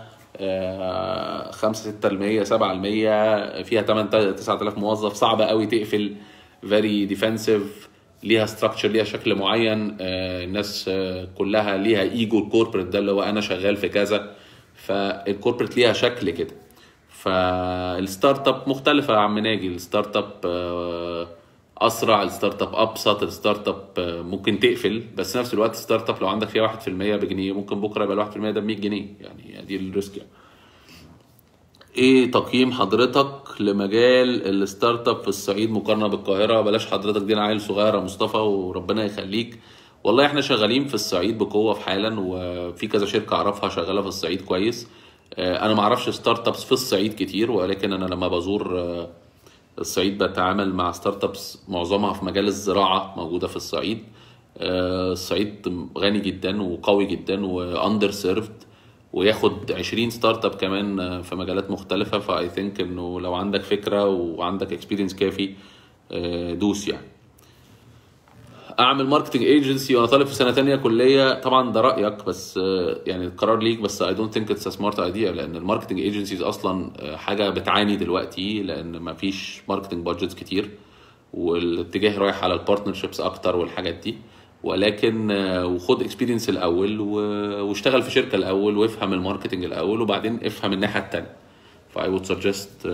5 6% 7% فيها 8 9000 موظف صعبه قوي تقفل فيري ديفensive ليها ستراكشر ليها شكل معين آه، الناس آه، كلها ليها ايجو الكوربريت ده اللي هو انا شغال في كذا فالكوربريت ليها شكل كده فالستارت اب مختلفه يا عم ناجي الستارت اب آه، اسرع الستارت اب ابسط الستارت اب آه، ممكن تقفل بس نفس الوقت الستارت اب لو عندك فيها 1% بجنيه ممكن بكره يبقى ال 1% ده ب 100 جنيه يعني دي الريسك يعني. ايه تقييم حضرتك لمجال الستارت اب في الصعيد مقارنه بالقاهره بلاش حضرتك دي انا عيل صغير يا مصطفى وربنا يخليك والله احنا شغالين في الصعيد بقوه في حالا وفي كذا شركه اعرفها شغاله في الصعيد كويس آه، انا ما اعرفش ستارت ابس في الصعيد كتير ولكن انا لما بزور آه، الصعيد بتعامل مع ستارت ابس معظمها في مجال الزراعه موجوده في الصعيد آه، الصعيد غني جدا وقوي جدا واندر سيرفد وياخد 20 ستارت اب كمان آه، في مجالات مختلفه فاي ثينك انه لو عندك فكره وعندك اكسبيرينس كافي آه، دوس يعني اعمل ماركتنج ايجنسي وانا طالب في سنه تانية كليه طبعا ده رايك بس آه، يعني القرار ليك بس اي دونت ثينك اتس سمارت ايديا لان الماركتنج ايجنسيز اصلا آه، حاجه بتعاني دلوقتي لان ما فيش ماركتنج بادجتس كتير والاتجاه رايح على البارتنرشيبس اكتر والحاجات دي ولكن آه، وخد اكسبيرينس الاول و- واشتغل في شركه الاول وافهم الماركتنج الاول وبعدين افهم الناحيه التانية فاي وود سجست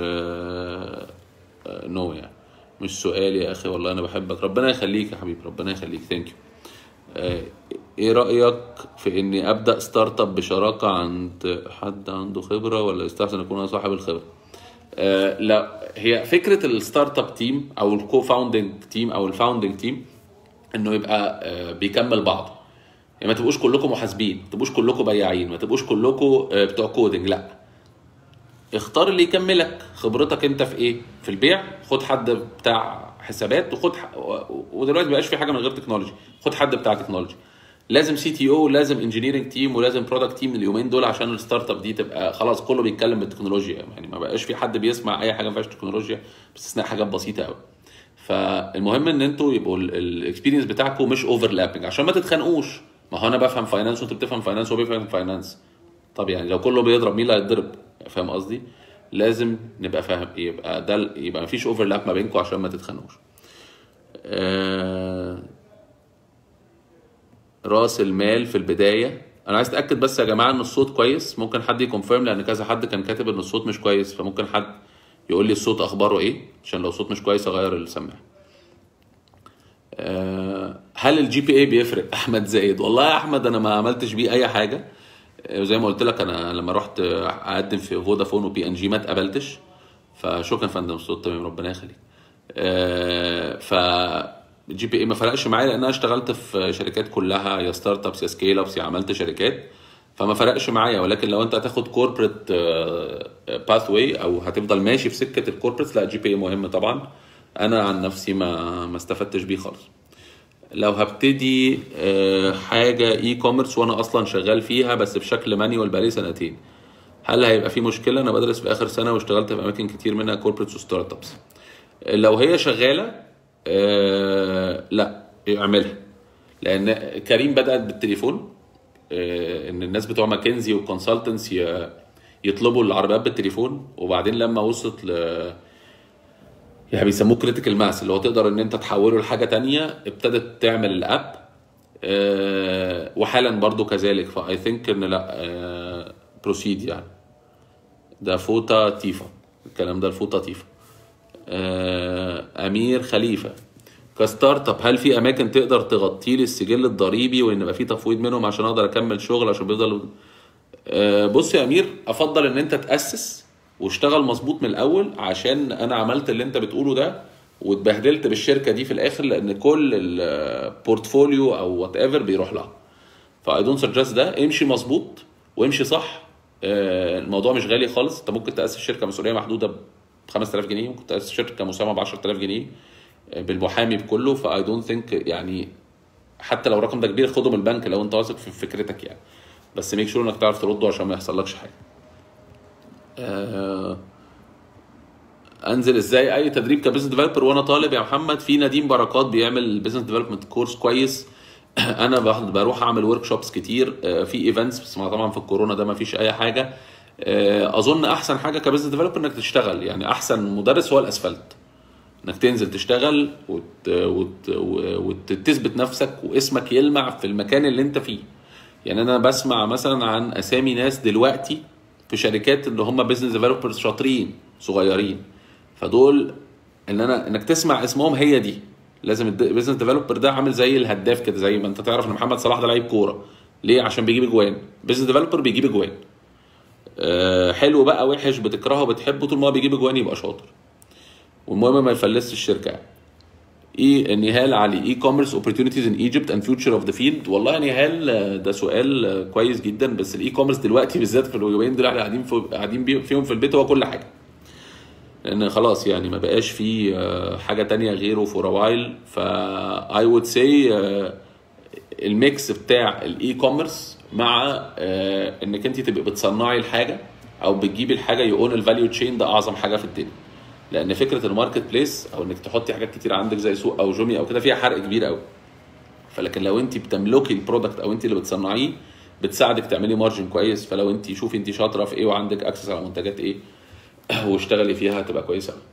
نو يعني مش سؤال يا اخي والله انا بحبك ربنا يخليك يا حبيبي ربنا يخليك ثانك يو ايه رايك في اني ابدا ستارت اب بشراكه عند حد عنده خبره ولا يستحسن اكون انا صاحب الخبره آه لا هي فكره الستارت اب تيم او الكو فاوندنج تيم او الفاوندنج تيم انه يبقى آه بيكمل بعضه يعني ما تبقوش كلكم محاسبين ما تبقوش كلكم بياعين ما تبقوش كلكم آه بتوع كودنج لا اختار اللي يكملك خبرتك انت في ايه في البيع خد حد بتاع حسابات وخد ح... و- ودلوقتي مبقاش في حاجه من غير تكنولوجي خد حد بتاع تكنولوجي لازم سي تي او لازم انجينيرنج تيم ولازم برودكت تيم اليومين دول عشان الستارت اب دي تبقى خلاص كله بيتكلم بالتكنولوجيا يعني ما بقاش في حد بيسمع اي حاجه ما فيهاش تكنولوجيا باستثناء حاجات بسيطه قوي فالمهم ان انتوا يبقوا الاكسبيرينس بتاعكم مش اوفرلابنج عشان ما تتخانقوش ما هو انا بفهم فاينانس وانت بتفهم فاينانس وهو بيفهم فاينانس طب يعني لو كله بيضرب مين اللي هيتضرب فاهم قصدي لازم نبقى فاهم يبقى ده يبقى مفيش اوفرلاب ما بينكم عشان ما تتخانقوش آه... راس المال في البدايه انا عايز اتاكد بس يا جماعه ان الصوت كويس ممكن حد يكونفيرم لان كذا حد كان كاتب ان الصوت مش كويس فممكن حد يقول لي الصوت اخباره ايه عشان لو الصوت مش كويس اغير السماعه آه، هل الجي بي اي بيفرق احمد زايد والله يا احمد انا ما عملتش بيه اي حاجه آه، زي ما قلت لك انا لما رحت اقدم في فودافون وبي ان جي ما اتقبلتش فشكرا يا فندم الصوت تمام ربنا يخليك آه، ف الجي بي اي ما فرقش معايا لان انا اشتغلت في شركات كلها يا ستارت ابس يا سكيل ابس يا عملت شركات فما فرقش معايا ولكن لو انت هتاخد كوربريت باث واي او هتفضل ماشي في سكه الكوربريت لا جي بي اي مهم طبعا انا عن نفسي ما ما استفدتش بيه خالص لو هبتدي آه، حاجه اي كوميرس وانا اصلا شغال فيها بس بشكل مانيوال بقالي سنتين هل هيبقى في مشكله انا بدرس في اخر سنه واشتغلت في اماكن كتير منها كوربريتس وستارت ابس لو هي شغاله آه، لا اعملها لان كريم بدات بالتليفون آه، ان الناس بتوع ماكنزي والكونسلتنس يطلبوا العربيات بالتليفون وبعدين لما وصلت ل يعني بيسموه كريتيكال ماس اللي هو تقدر ان انت تحوله لحاجه تانية ابتدت تعمل الاب آه، وحالا برضو كذلك فاي ثينك ان لا بروسيد يعني ده فوطه تيفا الكلام ده الفوطه تيفا آه، امير خليفه كستارت اب هل في اماكن تقدر تغطي لي السجل الضريبي وان يبقى في تفويض منهم عشان اقدر اكمل شغل عشان بيفضل آه، بص يا امير افضل ان انت تاسس واشتغل مظبوط من الاول عشان انا عملت اللي انت بتقوله ده واتبهدلت بالشركه دي في الاخر لان كل البورتفوليو او وات ايفر بيروح لها فاي دونت سجست ده امشي مظبوط وامشي صح آه، الموضوع مش غالي خالص انت ممكن تاسس شركه مسؤوليه محدوده ب 5000 جنيه ممكن تاسس شركه مساهمه ب 10000 جنيه آه، بالمحامي بكله فاي دونت ثينك يعني حتى لو الرقم ده كبير خده من البنك لو انت واثق في فكرتك يعني بس ميك شور انك تعرف ترده عشان ما يحصلكش حاجه آه، انزل ازاي اي تدريب كبزنس ديفلوبر وانا طالب يا محمد في نديم بركات بيعمل بزنس ديفلوبمنت كورس كويس انا باخد- بروح اعمل ورك شوبس كتير آه، في ايفنتس بس ما طبعا في الكورونا ده ما فيش اي حاجه آه، اظن احسن حاجه كبزنس ديفلوبر انك تشتغل يعني احسن مدرس هو الاسفلت انك تنزل تشتغل وت... وت... وتثبت نفسك واسمك يلمع في المكان اللي انت فيه يعني انا بسمع مثلا عن اسامي ناس دلوقتي في شركات اللي هم بزنس ديفلوبرز شاطرين صغيرين فدول ان انا انك تسمع اسمهم هي دي لازم البيزنس ديفلوبر ده عامل زي الهداف كده زي ما انت تعرف ان محمد صلاح ده لعيب كوره ليه عشان بيجيب اجوان بيزنس ديفلوبر بيجيب اجوان أه حلو بقى وحش بتكرهه بتحبه طول ما هو بيجيب اجوان يبقى شاطر والمهم ما يفلسش الشركه يعني. ايه نهال علي اي كوميرس اوبورتونيتيز ان ايجيبت اند فيوتشر اوف ذا فيلد والله يا نهال آه، ده سؤال آه، كويس جدا بس الاي كوميرس دلوقتي بالذات في اليومين دول احنا قاعدين في قاعدين بي- فيهم في البيت هو كل حاجه لان خلاص يعني ما بقاش في آه، حاجه تانية غيره فور وايل فا اي وود سي الميكس بتاع الاي كوميرس مع آه، انك انت تبقي بتصنعي الحاجه او بتجيبي الحاجه يقون الفاليو تشين ده اعظم حاجه في الدنيا لان فكره الماركت بليس او انك تحطي حاجات كتير عندك زي سوق او جومي او كده فيها حرق كبير قوي فلكن لو انت بتملكي البرودكت او انت اللي بتصنعيه بتساعدك تعملي مارجن كويس فلو انت شوفي انت شاطره في ايه وعندك اكسس على منتجات ايه واشتغلي فيها هتبقى كويسه قوي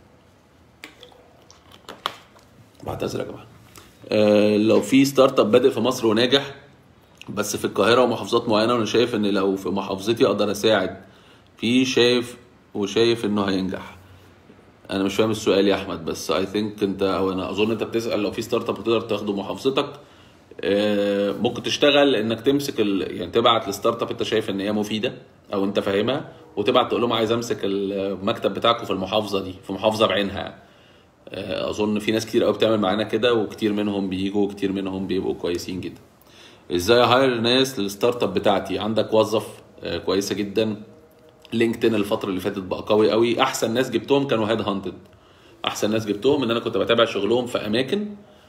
بعتذر يا جماعه آه، لو في ستارت اب بادئ في مصر وناجح بس في القاهره ومحافظات معينه وانا شايف ان لو في محافظتي اقدر اساعد فيه شايف وشايف انه هينجح انا مش فاهم السؤال يا احمد بس اي ثينك انت او انا اظن انت بتسال لو في ستارت اب تقدر تاخده محافظتك آه، ممكن تشتغل انك تمسك ال... يعني تبعت لستارت اب انت شايف ان هي مفيده او انت فاهمها وتبعت تقول لهم عايز امسك المكتب بتاعكم في المحافظه دي في محافظه بعينها يعني. آه، اظن في ناس كتير قوي بتعمل معانا كده وكتير منهم بيجوا وكتير منهم بيبقوا كويسين جدا ازاي هاير ناس للستارت اب بتاعتي عندك وظف آه، كويسه جدا لينكدين الفتره اللي فاتت بقى قوي قوي احسن ناس جبتهم كانوا هيد هانتد احسن ناس جبتهم ان انا كنت بتابع شغلهم في اماكن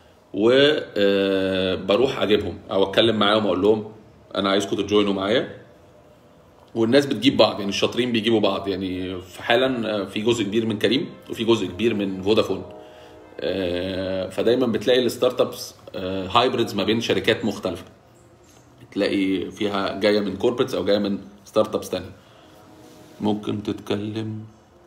وبروح اجيبهم او اتكلم معاهم اقول لهم انا عايزكم تجوينوا معايا والناس بتجيب بعض يعني الشاطرين بيجيبوا بعض يعني في حالا في جزء كبير من كريم وفي جزء كبير من فودافون آه، فدايما بتلاقي الستارت ابس هايبريدز ما بين شركات مختلفه تلاقي فيها جايه من كوربريتس او جايه من ستارت ابس تانية ممكن تتكلم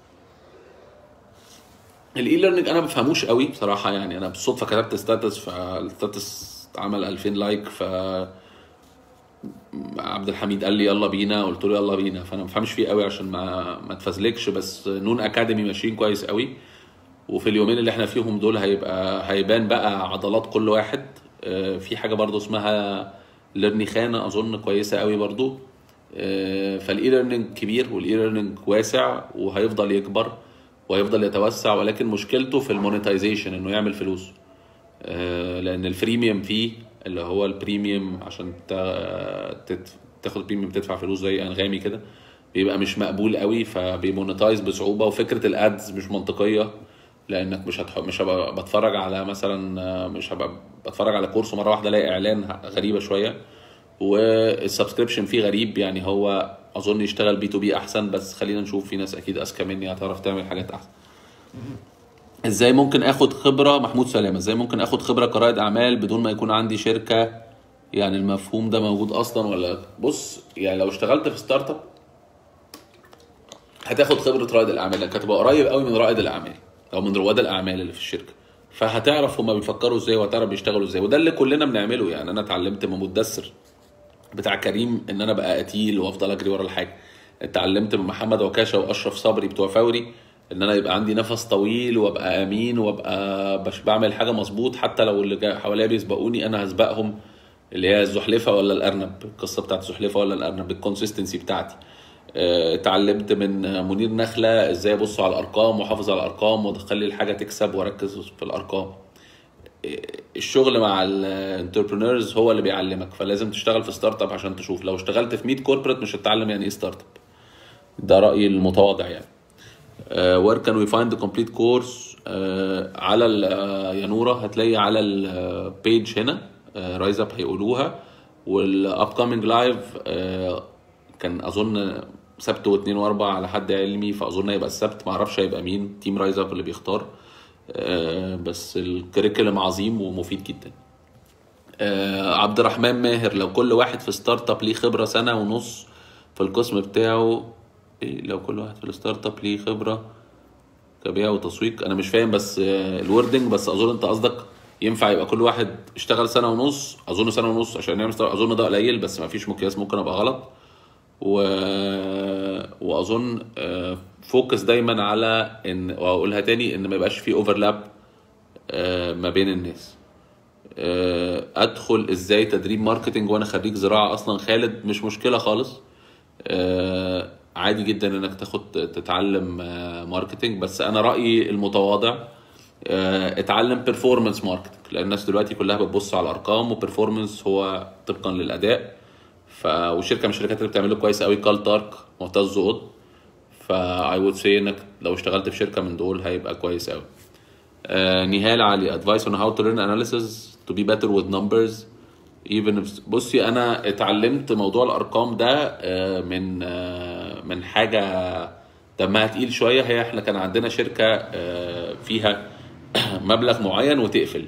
الاي ليرنينج انا ما بفهموش قوي بصراحه يعني انا بالصدفه كتبت ستاتس فالستاتس عمل 2000 لايك ف عبد الحميد قال لي يلا بينا قلت له يلا بينا فانا ما بفهمش فيه قوي عشان ما ما اتفزلكش بس نون اكاديمي ماشيين كويس قوي وفي اليومين اللي احنا فيهم دول هيبقى هيبان بقى عضلات كل واحد آه، في حاجه برضو اسمها ليرني خانه اظن كويسه قوي برضو فالاي ليرنينج كبير والاي ليرنينج واسع وهيفضل يكبر وهيفضل يتوسع ولكن مشكلته في المونيتايزيشن انه يعمل فلوس آه، لان الفريميوم فيه اللي هو البريميوم عشان تا- تت- تاخد بريميوم تدفع فلوس زي انغامي كده بيبقى مش مقبول قوي فبيمونيتايز بصعوبه وفكره الادز مش منطقيه لانك مش هتح... مش هبقى بتفرج على مثلا آه، مش هبقى بتفرج على كورس ومره واحده الاقي اعلان غريبه شويه والسبسكريبشن فيه غريب يعني هو اظن يشتغل بي تو بي احسن بس خلينا نشوف في ناس اكيد اذكى مني هتعرف تعمل حاجات احسن ازاي ممكن اخد خبره محمود سلامه ازاي ممكن اخد خبره كرائد اعمال بدون ما يكون عندي شركه يعني المفهوم ده موجود اصلا ولا بص يعني لو اشتغلت في ستارت اب هتاخد خبره رائد الاعمال لانك هتبقى قريب قوي من رائد الاعمال او من رواد الاعمال اللي في الشركه فهتعرف هما بيفكروا ازاي وهتعرف بيشتغلوا ازاي وده اللي كلنا بنعمله يعني انا اتعلمت من مدثر بتاع كريم ان انا بقى قتيل وافضل اجري ورا الحاجه اتعلمت من محمد عكاشه واشرف صبري بتوع فوري ان انا يبقى عندي نفس طويل وابقى امين وابقى بش بعمل حاجه مظبوط حتى لو اللي جا- حواليا بيسبقوني انا هسبقهم اللي هي الزحلفه ولا الارنب القصه بتاعت الزحلفه ولا الارنب الكونسيستنسي بتاعتي آه، اتعلمت من منير نخله ازاي ابص على الارقام واحافظ على الارقام واخلي الحاجه تكسب واركز في الارقام الشغل مع الانتربرينورز هو اللي بيعلمك فلازم تشتغل في ستارت اب عشان تشوف لو اشتغلت في 100 كوربريت مش هتتعلم يعني ايه ستارت اب ده رايي المتواضع يعني وير كان وي فايند ذا كومبليت كورس على ال- آه، يا نوره هتلاقي على البيج هنا رايز اب هيقولوها والاب كامينج لايف كان اظن سبت واثنين واربع على حد علمي فاظن هيبقى السبت ما اعرفش هيبقى مين تيم رايز اب اللي بيختار آه، بس الكريكولم عظيم ومفيد جدا آه، عبد الرحمن ماهر لو كل واحد في ستارت اب ليه خبره سنه ونص في القسم بتاعه إيه لو كل واحد في الستارت اب ليه خبره كبيع وتسويق انا مش فاهم بس آه، الوردنج بس اظن انت قصدك ينفع يبقى كل واحد اشتغل سنه ونص اظن سنه ونص عشان يعمل ستارت اظن ده قليل بس ما فيش مقياس ممكن ابقى غلط و... واظن آه، فوكس دايما على ان واقولها تاني ان ما يبقاش في اوفرلاب ما بين الناس آه، ادخل ازاي تدريب ماركتنج وانا خريج زراعه اصلا خالد مش مشكله خالص آه، عادي جدا انك تاخد تتعلم آه، ماركتنج بس انا رايي المتواضع آه، اتعلم بيرفورمانس ماركتنج لان الناس دلوقتي كلها بتبص على الارقام وبيرفورمانس هو طبقا للاداء ف وشركه من الشركات اللي بتعمله كويس قوي كال تارك معتز قط فا I would say انك لو اشتغلت في شركه من دول هيبقى كويس قوي آه، نهال علي advice on how to learn analysis to be better with numbers even if بصي انا اتعلمت موضوع الارقام ده آه، من آه، من حاجه دمها تقيل شويه هي احنا كان عندنا شركه آه، فيها مبلغ معين وتقفل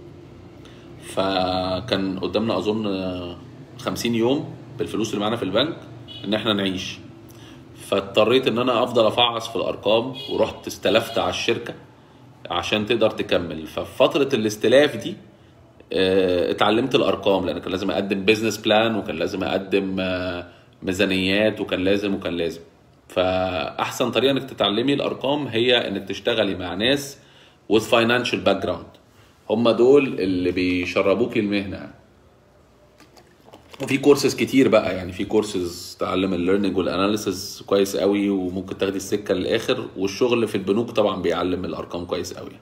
فكان قدامنا اظن آه، 50 يوم بالفلوس اللي معانا في البنك ان احنا نعيش فاضطريت ان انا افضل افعص في الارقام ورحت استلفت على الشركه عشان تقدر تكمل ففي فتره الاستلاف دي آه، اتعلمت الارقام لان كان لازم اقدم بيزنس بلان وكان لازم اقدم آه، ميزانيات وكان لازم وكان لازم فاحسن طريقه انك تتعلمي الارقام هي انك تشتغلي مع ناس with financial background هم دول اللي بيشربوكي المهنه يعني. وفي كورسز كتير بقى يعني في كورسز تعلم الليرنينج والاناليسز كويس قوي وممكن تاخدي السكه للاخر والشغل في البنوك طبعا بيعلم الارقام كويس قوي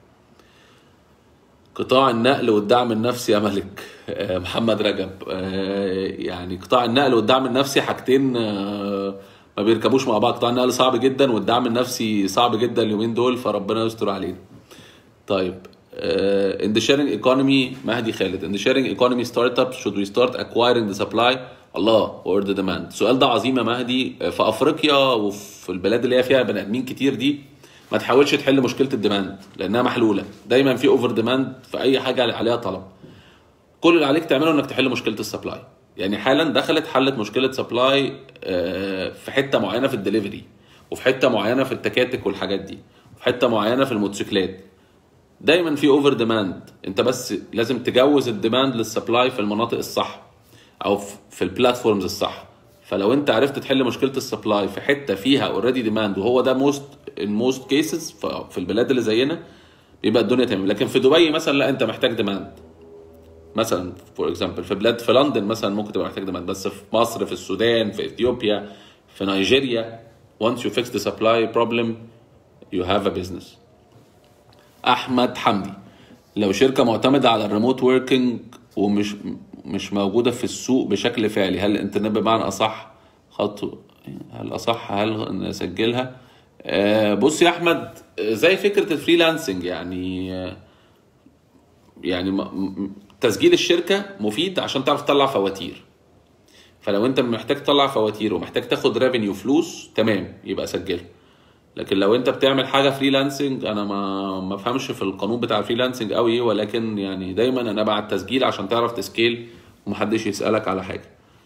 قطاع النقل والدعم النفسي يا ملك آه، محمد رجب آه، يعني قطاع النقل والدعم النفسي حاجتين آه، ما بيركبوش مع بعض قطاع النقل صعب جدا والدعم النفسي صعب جدا اليومين دول فربنا يستر علينا طيب uh, in the sharing economy مهدي خالد in the sharing economy startups should we start acquiring the supply الله or the demand السؤال ده عظيم يا مهدي في افريقيا وفي البلاد اللي هي فيها بني ادمين كتير دي ما تحاولش تحل مشكله الديماند لانها محلوله دايما في اوفر ديماند في اي حاجه عليها طلب كل اللي عليك تعمله انك تحل مشكله السبلاي يعني حالا دخلت حلت مشكله سبلاي في حته معينه في الدليفري وفي حته معينه في التكاتك والحاجات دي وفي حته معينه في الموتوسيكلات دايما في اوفر ديماند انت بس لازم تجوز الديماند للسبلاي في المناطق الصح او في- في البلاتفورمز الصح فلو انت عرفت تحل مشكله السبلاي في حته فيها اوريدي ديماند وهو ده موست الموست كيسز في البلاد اللي زينا بيبقى الدنيا تمام لكن في دبي مثلا لا انت محتاج ديماند مثلا فور اكزامبل في بلاد في لندن مثلا ممكن تبقى محتاج ديماند بس في مصر في السودان في اثيوبيا في نيجيريا once you fix the supply problem you have a business احمد حمدي لو شركه معتمده على الريموت وركينج ومش مش موجوده في السوق بشكل فعلي هل الانترنت بمعنى اصح خط هل اصح هل نسجلها آه، بص يا احمد آه، زي فكره الفريلانسنج يعني آه، يعني م- م- تسجيل الشركه مفيد عشان تعرف تطلع فواتير فلو انت محتاج تطلع فواتير ومحتاج تاخد ريفينيو فلوس تمام يبقى سجلها لكن لو انت بتعمل حاجه فريلانسنج انا ما ما افهمش في القانون بتاع الفريلانسنج قوي ولكن يعني دايما انا بعد تسجيل عشان تعرف تسكيل ومحدش يسالك على حاجه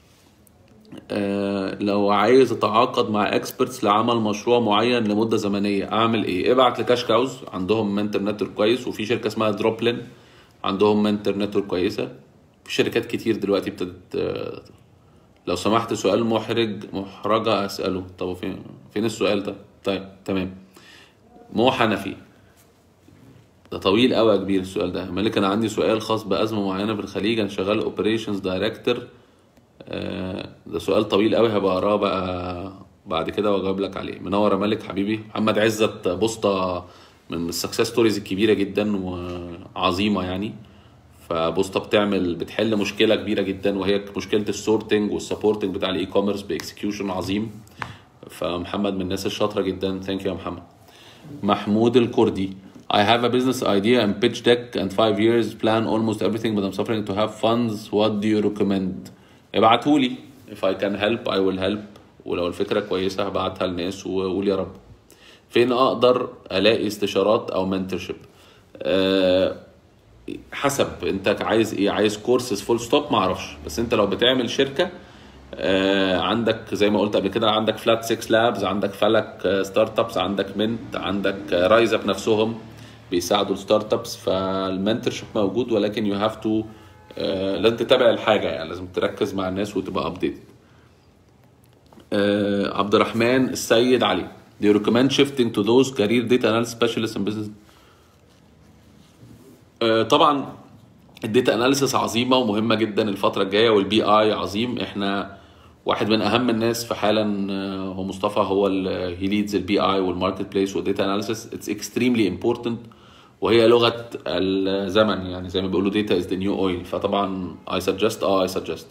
آه لو عايز اتعاقد مع اكسبرتس لعمل مشروع معين لمده زمنيه اعمل ايه ابعت لكاش كاوز عندهم منتور نتورك كويس وفي شركه اسمها دروبلين عندهم منتور نتورك كويسه في شركات كتير دلوقتي ابتدت آه، لو سمحت سؤال محرج محرجة أسأله طب فين فين السؤال ده طيب تمام مو حنفي ده طويل قوي يا كبير السؤال ده مالك انا عندي سؤال خاص بأزمة معينة في الخليج انا شغال اوبريشنز دايركتور ده سؤال طويل قوي هبقى اقراه بقى بعد كده واجاوب لك عليه منور يا مالك حبيبي محمد عزت بوسطة من السكسس ستوريز الكبيرة جدا وعظيمة يعني فبوسطة بتعمل بتحل مشكلة كبيرة جدا وهي مشكلة السورتنج والسبورتنج بتاع الاي كوميرس باكسكيوشن عظيم فمحمد من الناس الشاطره جدا ثانك يو يا محمد محمود الكردي I have a business idea and pitch deck and five years plan almost everything but I'm suffering to have funds what do you recommend ابعتولي if I can help I will help ولو الفكرة كويسة هبعتها للناس وقول يا رب فين اقدر الاقي استشارات او منتورشيب أه حسب انت عايز ايه عايز كورسز فول ستوب ما اعرفش بس انت لو بتعمل شركه آه عندك زي ما قلت قبل كده عندك فلات 6 لابز عندك فلك ستارت ابس عندك منت عندك رايز اب نفسهم بيساعدوا الستارت ابس فالمنتورشيب موجود ولكن يو هاف تو لازم تتابع الحاجه يعني لازم تركز مع الناس وتبقى ابديت آه عبد الرحمن السيد علي Do you recommend shifting to those career data analysis specialists in business آه، طبعا الداتا اناليسيس عظيمه ومهمه جدا الفتره الجايه والبي اي عظيم احنا واحد من اهم الناس في حالا آه، هو مصطفى هو هي ليدز البي اي والماركت بليس والداتا اناليسيس اتس اكستريملي امبورتنت وهي لغه الزمن يعني زي ما بيقولوا داتا از ذا نيو اويل فطبعا اي سجست اه اي سجست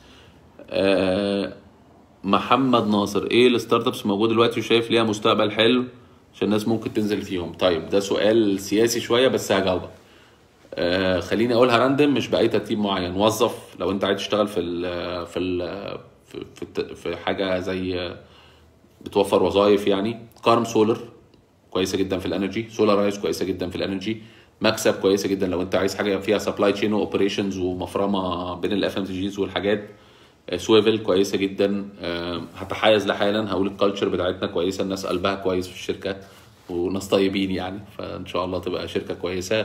محمد ناصر ايه الستارت ابس موجود دلوقتي وشايف ليها مستقبل حلو عشان الناس ممكن تنزل فيهم طيب ده سؤال سياسي شويه بس هجاوبك آه خليني اقولها راندم مش باي ترتيب معين وظف لو انت عايز تشتغل في ال في ال في, في, الت- في حاجه زي بتوفر وظائف يعني كارم سولر كويسه جدا في الانرجي سولارايز كويسه جدا في الانرجي مكسب كويسه جدا لو انت عايز حاجه فيها سبلاي تشين واوبريشنز ومفرمه بين الاف ام سي جيز والحاجات سويفل كويسه جدا آه، هتحيز لحالا هقول الكالتشر بتاعتنا كويسه الناس قلبها كويس في الشركه وناس طيبين يعني فان شاء الله تبقى شركه كويسه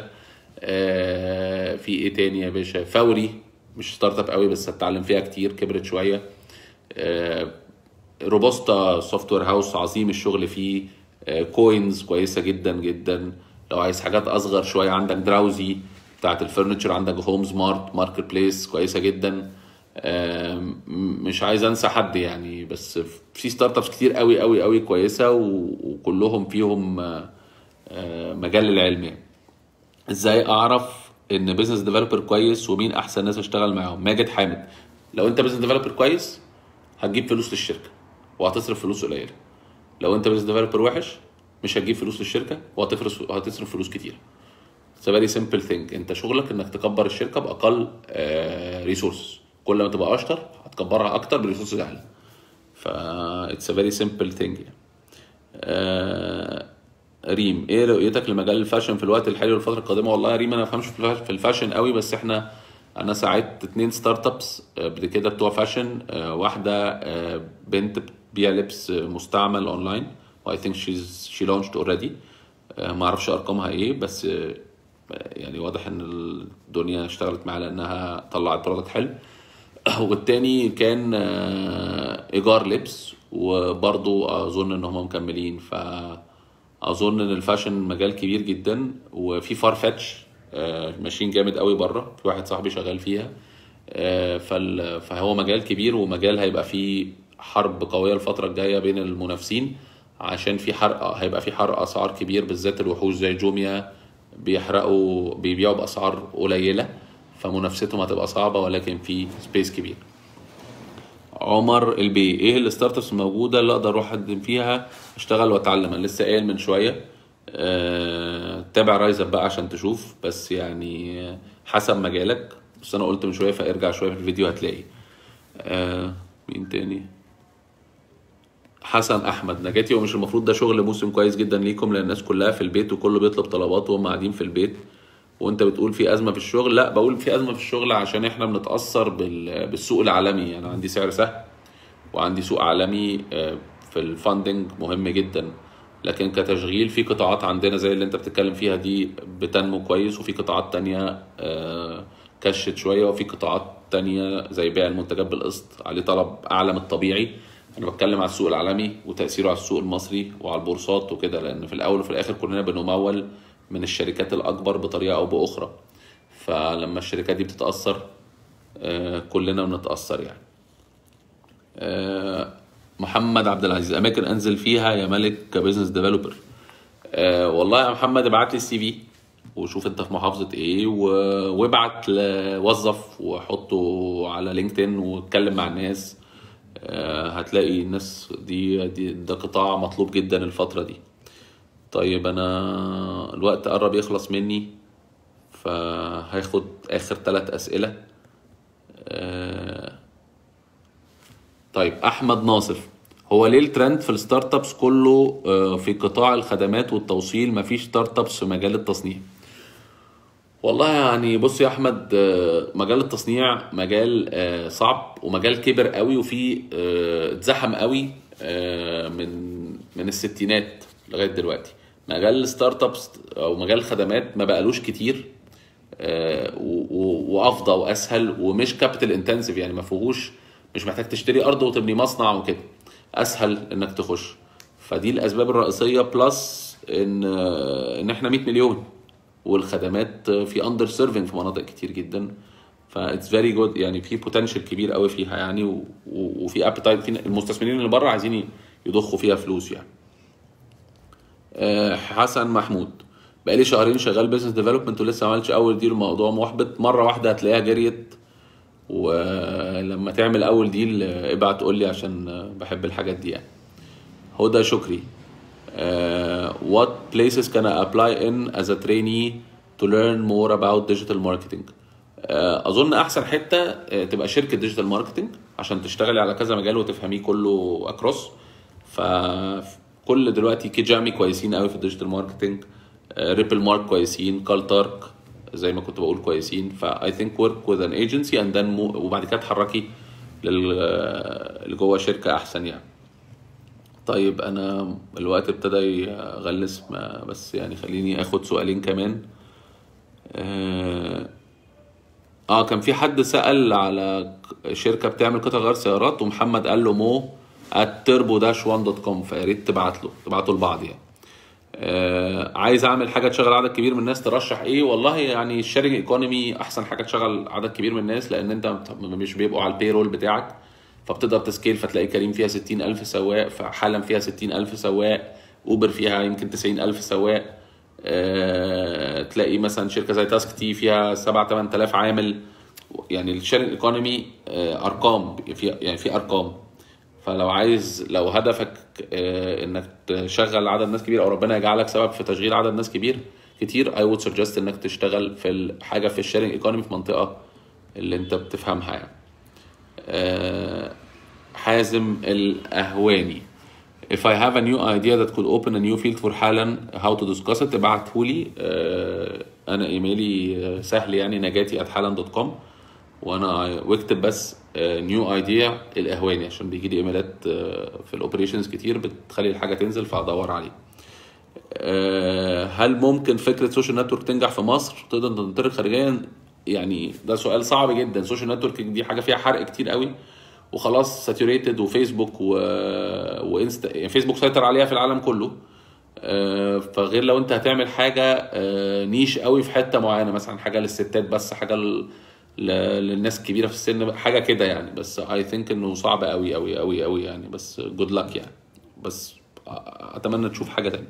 آه، في ايه تاني يا باشا فوري مش ستارت اب قوي بس هتتعلم فيها كتير كبرت شويه آه، روبوستا سوفت وير هاوس عظيم الشغل فيه آه، كوينز كويسه جدا جدا لو عايز حاجات اصغر شويه عندك دراوزي بتاعت الفرنتشر عندك هوم سمارت ماركت بليس كويسه جدا آم، مش عايز انسى حد يعني بس في ستارت ابس كتير قوي قوي قوي كويسه و- وكلهم فيهم آه، آه، مجال للعلم يعني. ازاي اعرف ان بزنس ديفلوبر كويس ومين احسن ناس اشتغل معاهم ماجد حامد لو انت بزنس ديفلوبر كويس هتجيب فلوس للشركه وهتصرف فلوس قليله لو انت بزنس ديفلوبر وحش مش هتجيب فلوس للشركه وهتصرف وهتصرف فلوس كتير It's a very simple thing انت شغلك انك تكبر الشركه باقل ريسورس كل ما تبقى اشطر هتكبرها اكتر بريسورسز اقل ف it's a very simple thing يعني. آه، ريم ايه رؤيتك لمجال الفاشن في الوقت الحالي والفتره القادمه والله يا ريم انا ما بفهمش في الفاش- في الفاشن قوي بس احنا انا ساعدت اتنين ستارت ابس آه، قبل كده بتوع فاشن آه، واحده آه، بنت بتبيع لبس آه، مستعمل اونلاين واي ثينك شيز شي لونشد اوريدي ما اعرفش ارقامها ايه بس آه، يعني واضح ان الدنيا اشتغلت معاها لانها طلعت برودكت حلو والتاني كان آه، ايجار لبس وبرضو اظن ان هم مكملين فاظن ان الفاشن مجال كبير جدا وفي فارفetch آه، ماشيين جامد قوي بره في واحد صاحبي شغال فيها آه، فال- فهو مجال كبير ومجال هيبقى فيه حرب قويه الفتره الجايه بين المنافسين عشان في حرق هيبقى في حرق اسعار كبير بالذات الوحوش زي جوميا بيحرقوا بيبيعوا باسعار قليله فمنافستهم هتبقى صعبه ولكن في سبيس كبير عمر البي ايه الستارت ابس الموجوده اللي اقدر اروح اقدم فيها اشتغل واتعلم انا لسه قايل من شويه أه... تابع رايز اب بقى عشان تشوف بس يعني آه، حسب مجالك بس انا قلت من شويه فارجع شويه في الفيديو هتلاقي أه... مين تاني حسن احمد نجاتي ومش المفروض ده شغل موسم كويس جدا ليكم لان الناس كلها في البيت وكله بيطلب طلبات وهم قاعدين في البيت وانت بتقول في ازمه في الشغل لا بقول في ازمه في الشغل عشان احنا بنتاثر بال- بالسوق العالمي انا يعني عندي سعر سهل وعندي سوق عالمي آه، في الفاندنج مهم جدا لكن كتشغيل في قطاعات عندنا زي اللي انت بتتكلم فيها دي بتنمو كويس وفي قطاعات تانية آه، كشت شوية وفي قطاعات تانية زي بيع المنتجات بالقسط عليه طلب أعلى من الطبيعي أنا بتكلم على السوق العالمي وتأثيره على السوق المصري وعلى البورصات وكده لأن في الأول وفي الآخر كلنا بنمول من الشركات الأكبر بطريقة أو بأخرى فلما الشركات دي بتتأثر آه، كلنا بنتأثر يعني آه، محمد عبد العزيز اماكن انزل فيها يا ملك كبزنس ديفلوبر أه والله يا محمد ابعت لي السي في وشوف انت في محافظه ايه و- وابعت ل- وظف وحطه على لينكدين واتكلم مع الناس آه، هتلاقي الناس دي, دي ده قطاع مطلوب جدا الفترة دي طيب انا الوقت قرب يخلص مني فهاخد اخر ثلاث اسئلة آه، طيب احمد ناصف هو ليه الترند في الستارت ابس كله آه، في قطاع الخدمات والتوصيل مفيش ستارت ابس في مجال التصنيع والله يعني بص يا احمد آه، مجال التصنيع مجال آه، صعب ومجال كبر قوي وفيه آه، اتزحم قوي آه، من من الستينات لغايه دلوقتي مجال الستارت ابس او مجال الخدمات ما بقالوش كتير آه، و- و- وافضى واسهل ومش كابيتال انتنسيف يعني ما فيهوش مش محتاج تشتري ارض وتبني مصنع وكده اسهل انك تخش فدي الاسباب الرئيسيه بلس ان آه، ان احنا 100 مليون والخدمات في اندر سيرفنج في مناطق كتير جدا فاتس فيري جود يعني في بوتنشال كبير قوي فيها يعني و- و- وفي ابيتايت في المستثمرين اللي بره عايزين يضخوا فيها فلوس يعني آه، حسن محمود بقالي شهرين شغال بزنس ديفلوبمنت ولسه ما عملتش اول ديل الموضوع محبط مره واحده هتلاقيها جريت ولما تعمل اول ديل آه، ابعت قول لي عشان آه، بحب الحاجات دي يعني هدى شكري uh, what places can I apply in as a trainee to learn more about digital marketing uh, اظن احسن حته uh, تبقى شركه ديجيتال ماركتنج عشان تشتغلي على كذا مجال وتفهميه كله اكروس فكل دلوقتي كيجامي كويسين قوي في الديجيتال ماركتنج ريبل مارك كويسين كالتارك زي ما كنت بقول كويسين فا I think work with an agency and then move, وبعد كده اتحركي لل- لجوه شركه احسن يعني طيب انا الوقت ابتدى يغلس ما بس يعني خليني اخد سؤالين كمان اه آه، كان في حد سأل على ك- شركة بتعمل قطع غيار سيارات ومحمد قال له مو @turbo one دوت كوم فيا ريت تبعت له تبعتوا لبعض يعني آه عايز اعمل حاجه تشغل عدد كبير من الناس ترشح ايه والله يعني الشيرنج ايكونومي احسن حاجه تشغل عدد كبير من الناس لان انت بت- مش بيبقوا على البيرول بتاعك فبتقدر تسكيل فتلاقي كريم فيها 60000 سواق فحالا فيها 60000 سواق اوبر فيها يمكن 90000 سواق آه تلاقي مثلا شركه زي تاسك تي فيها 7 8000 عامل يعني الشيرنج ايكونومي آه ارقام في يعني في ارقام فلو عايز لو هدفك آه، انك تشغل عدد ناس كبير او ربنا يجعلك سبب في تشغيل عدد ناس كبير كتير I would suggest انك تشتغل في الحاجه في الشيرنج ايكونومي في منطقه اللي انت بتفهمها يعني آه، حازم الأهواني If I have a new idea that could open a new field for حالا how to discuss it ابعتهولي آه، انا ايميلي آه، سهل يعني نجاتي at حالا دوت كوم وانا واكتب بس نيو ايديا الاهواني عشان بيجي لي ايميلات آه، في الاوبريشنز كتير بتخلي الحاجه تنزل فادور عليه آه، هل ممكن فكره سوشيال نتورك تنجح في مصر تقدر تنطلق خارجيا يعني ده سؤال صعب جدا سوشيال نتورك دي حاجه فيها حرق كتير قوي وخلاص ساتوريتد وفيسبوك و... وانستا يعني فيسبوك سيطر عليها في العالم كله آه، فغير لو انت هتعمل حاجه آه، نيش قوي في حته معينه مثلا حاجه للستات بس حاجه ل... ل... للناس الكبيره في السن حاجه كده يعني بس اي ثينك انه صعب قوي قوي قوي قوي يعني بس جود لك يعني بس اتمنى تشوف حاجه تانية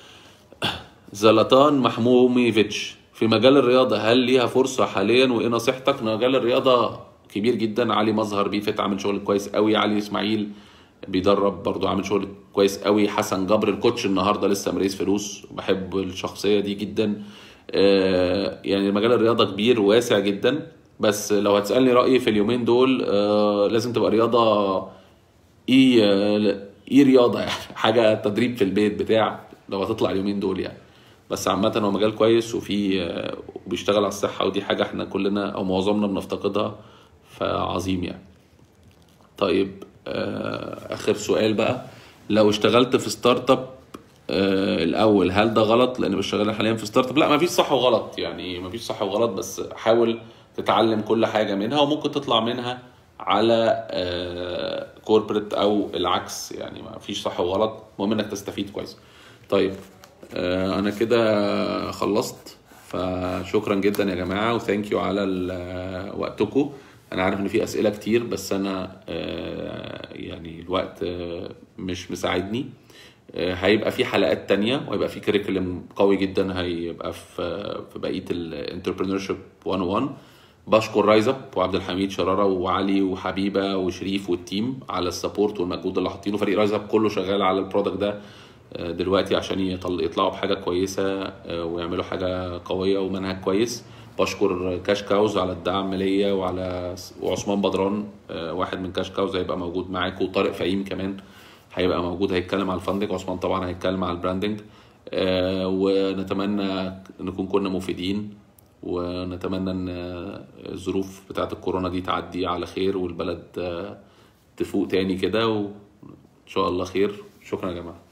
زلطان محموميفيتش في مجال الرياضة هل ليها فرصة حاليا وإيه نصيحتك؟ مجال الرياضة كبير جدا علي مظهر بيفت عامل شغل كويس قوي علي إسماعيل بيدرب برضو عامل شغل كويس قوي حسن جبر الكوتش النهارده لسه مريس فلوس بحب الشخصية دي جدا آه، يعني مجال الرياضة كبير وواسع جدا بس لو هتسألني رأيي في اليومين دول آه، لازم تبقى رياضة ايه آه، ايه رياضه يعني حاجه تدريب في البيت بتاع لو هتطلع اليومين دول يعني بس عامة هو مجال كويس وفي آه، وبيشتغل على الصحة ودي حاجة احنا كلنا أو معظمنا بنفتقدها فعظيم يعني. طيب آه، آخر سؤال بقى لو اشتغلت في ستارت اب آه، الأول هل ده غلط؟ لأن بشتغل حاليا في ستارت اب لا مفيش صح وغلط يعني مفيش صح وغلط بس حاول تتعلم كل حاجة منها وممكن تطلع منها على كوربريت أو العكس يعني مفيش صح وغلط المهم إنك تستفيد كويس. طيب آه، انا كده خلصت فشكرا جدا يا جماعه وثانك يو على ال- وقتكم انا عارف ان في اسئله كتير بس انا آه، يعني الوقت آه، مش مساعدني آه، هيبقى في حلقات تانية وهيبقى في كريكولم قوي جدا هيبقى في في بقيه الانتربرينور شيب 101 بشكر رايز اب وعبد الحميد شراره وعلي وحبيبه وشريف والتيم على السبورت والمجهود اللي حاطينه فريق رايز اب كله شغال على البرودكت ده آه، دلوقتي عشان يطل- يطلعوا بحاجه كويسه آه، ويعملوا حاجه قويه ومنهج كويس بشكر كاش كاوز على الدعم ليا وعلى وعثمان بدران آه، واحد من كاش كاوز هيبقى موجود معاك وطارق فهيم كمان هيبقى موجود هيتكلم على الفاندنج عثمان طبعا هيتكلم على البراندنج آه، ونتمنى نكون كنا مفيدين ونتمنى ان الظروف بتاعت الكورونا دي تعدي على خير والبلد آه، تفوق تاني كده وان شاء الله خير شكرا يا جماعه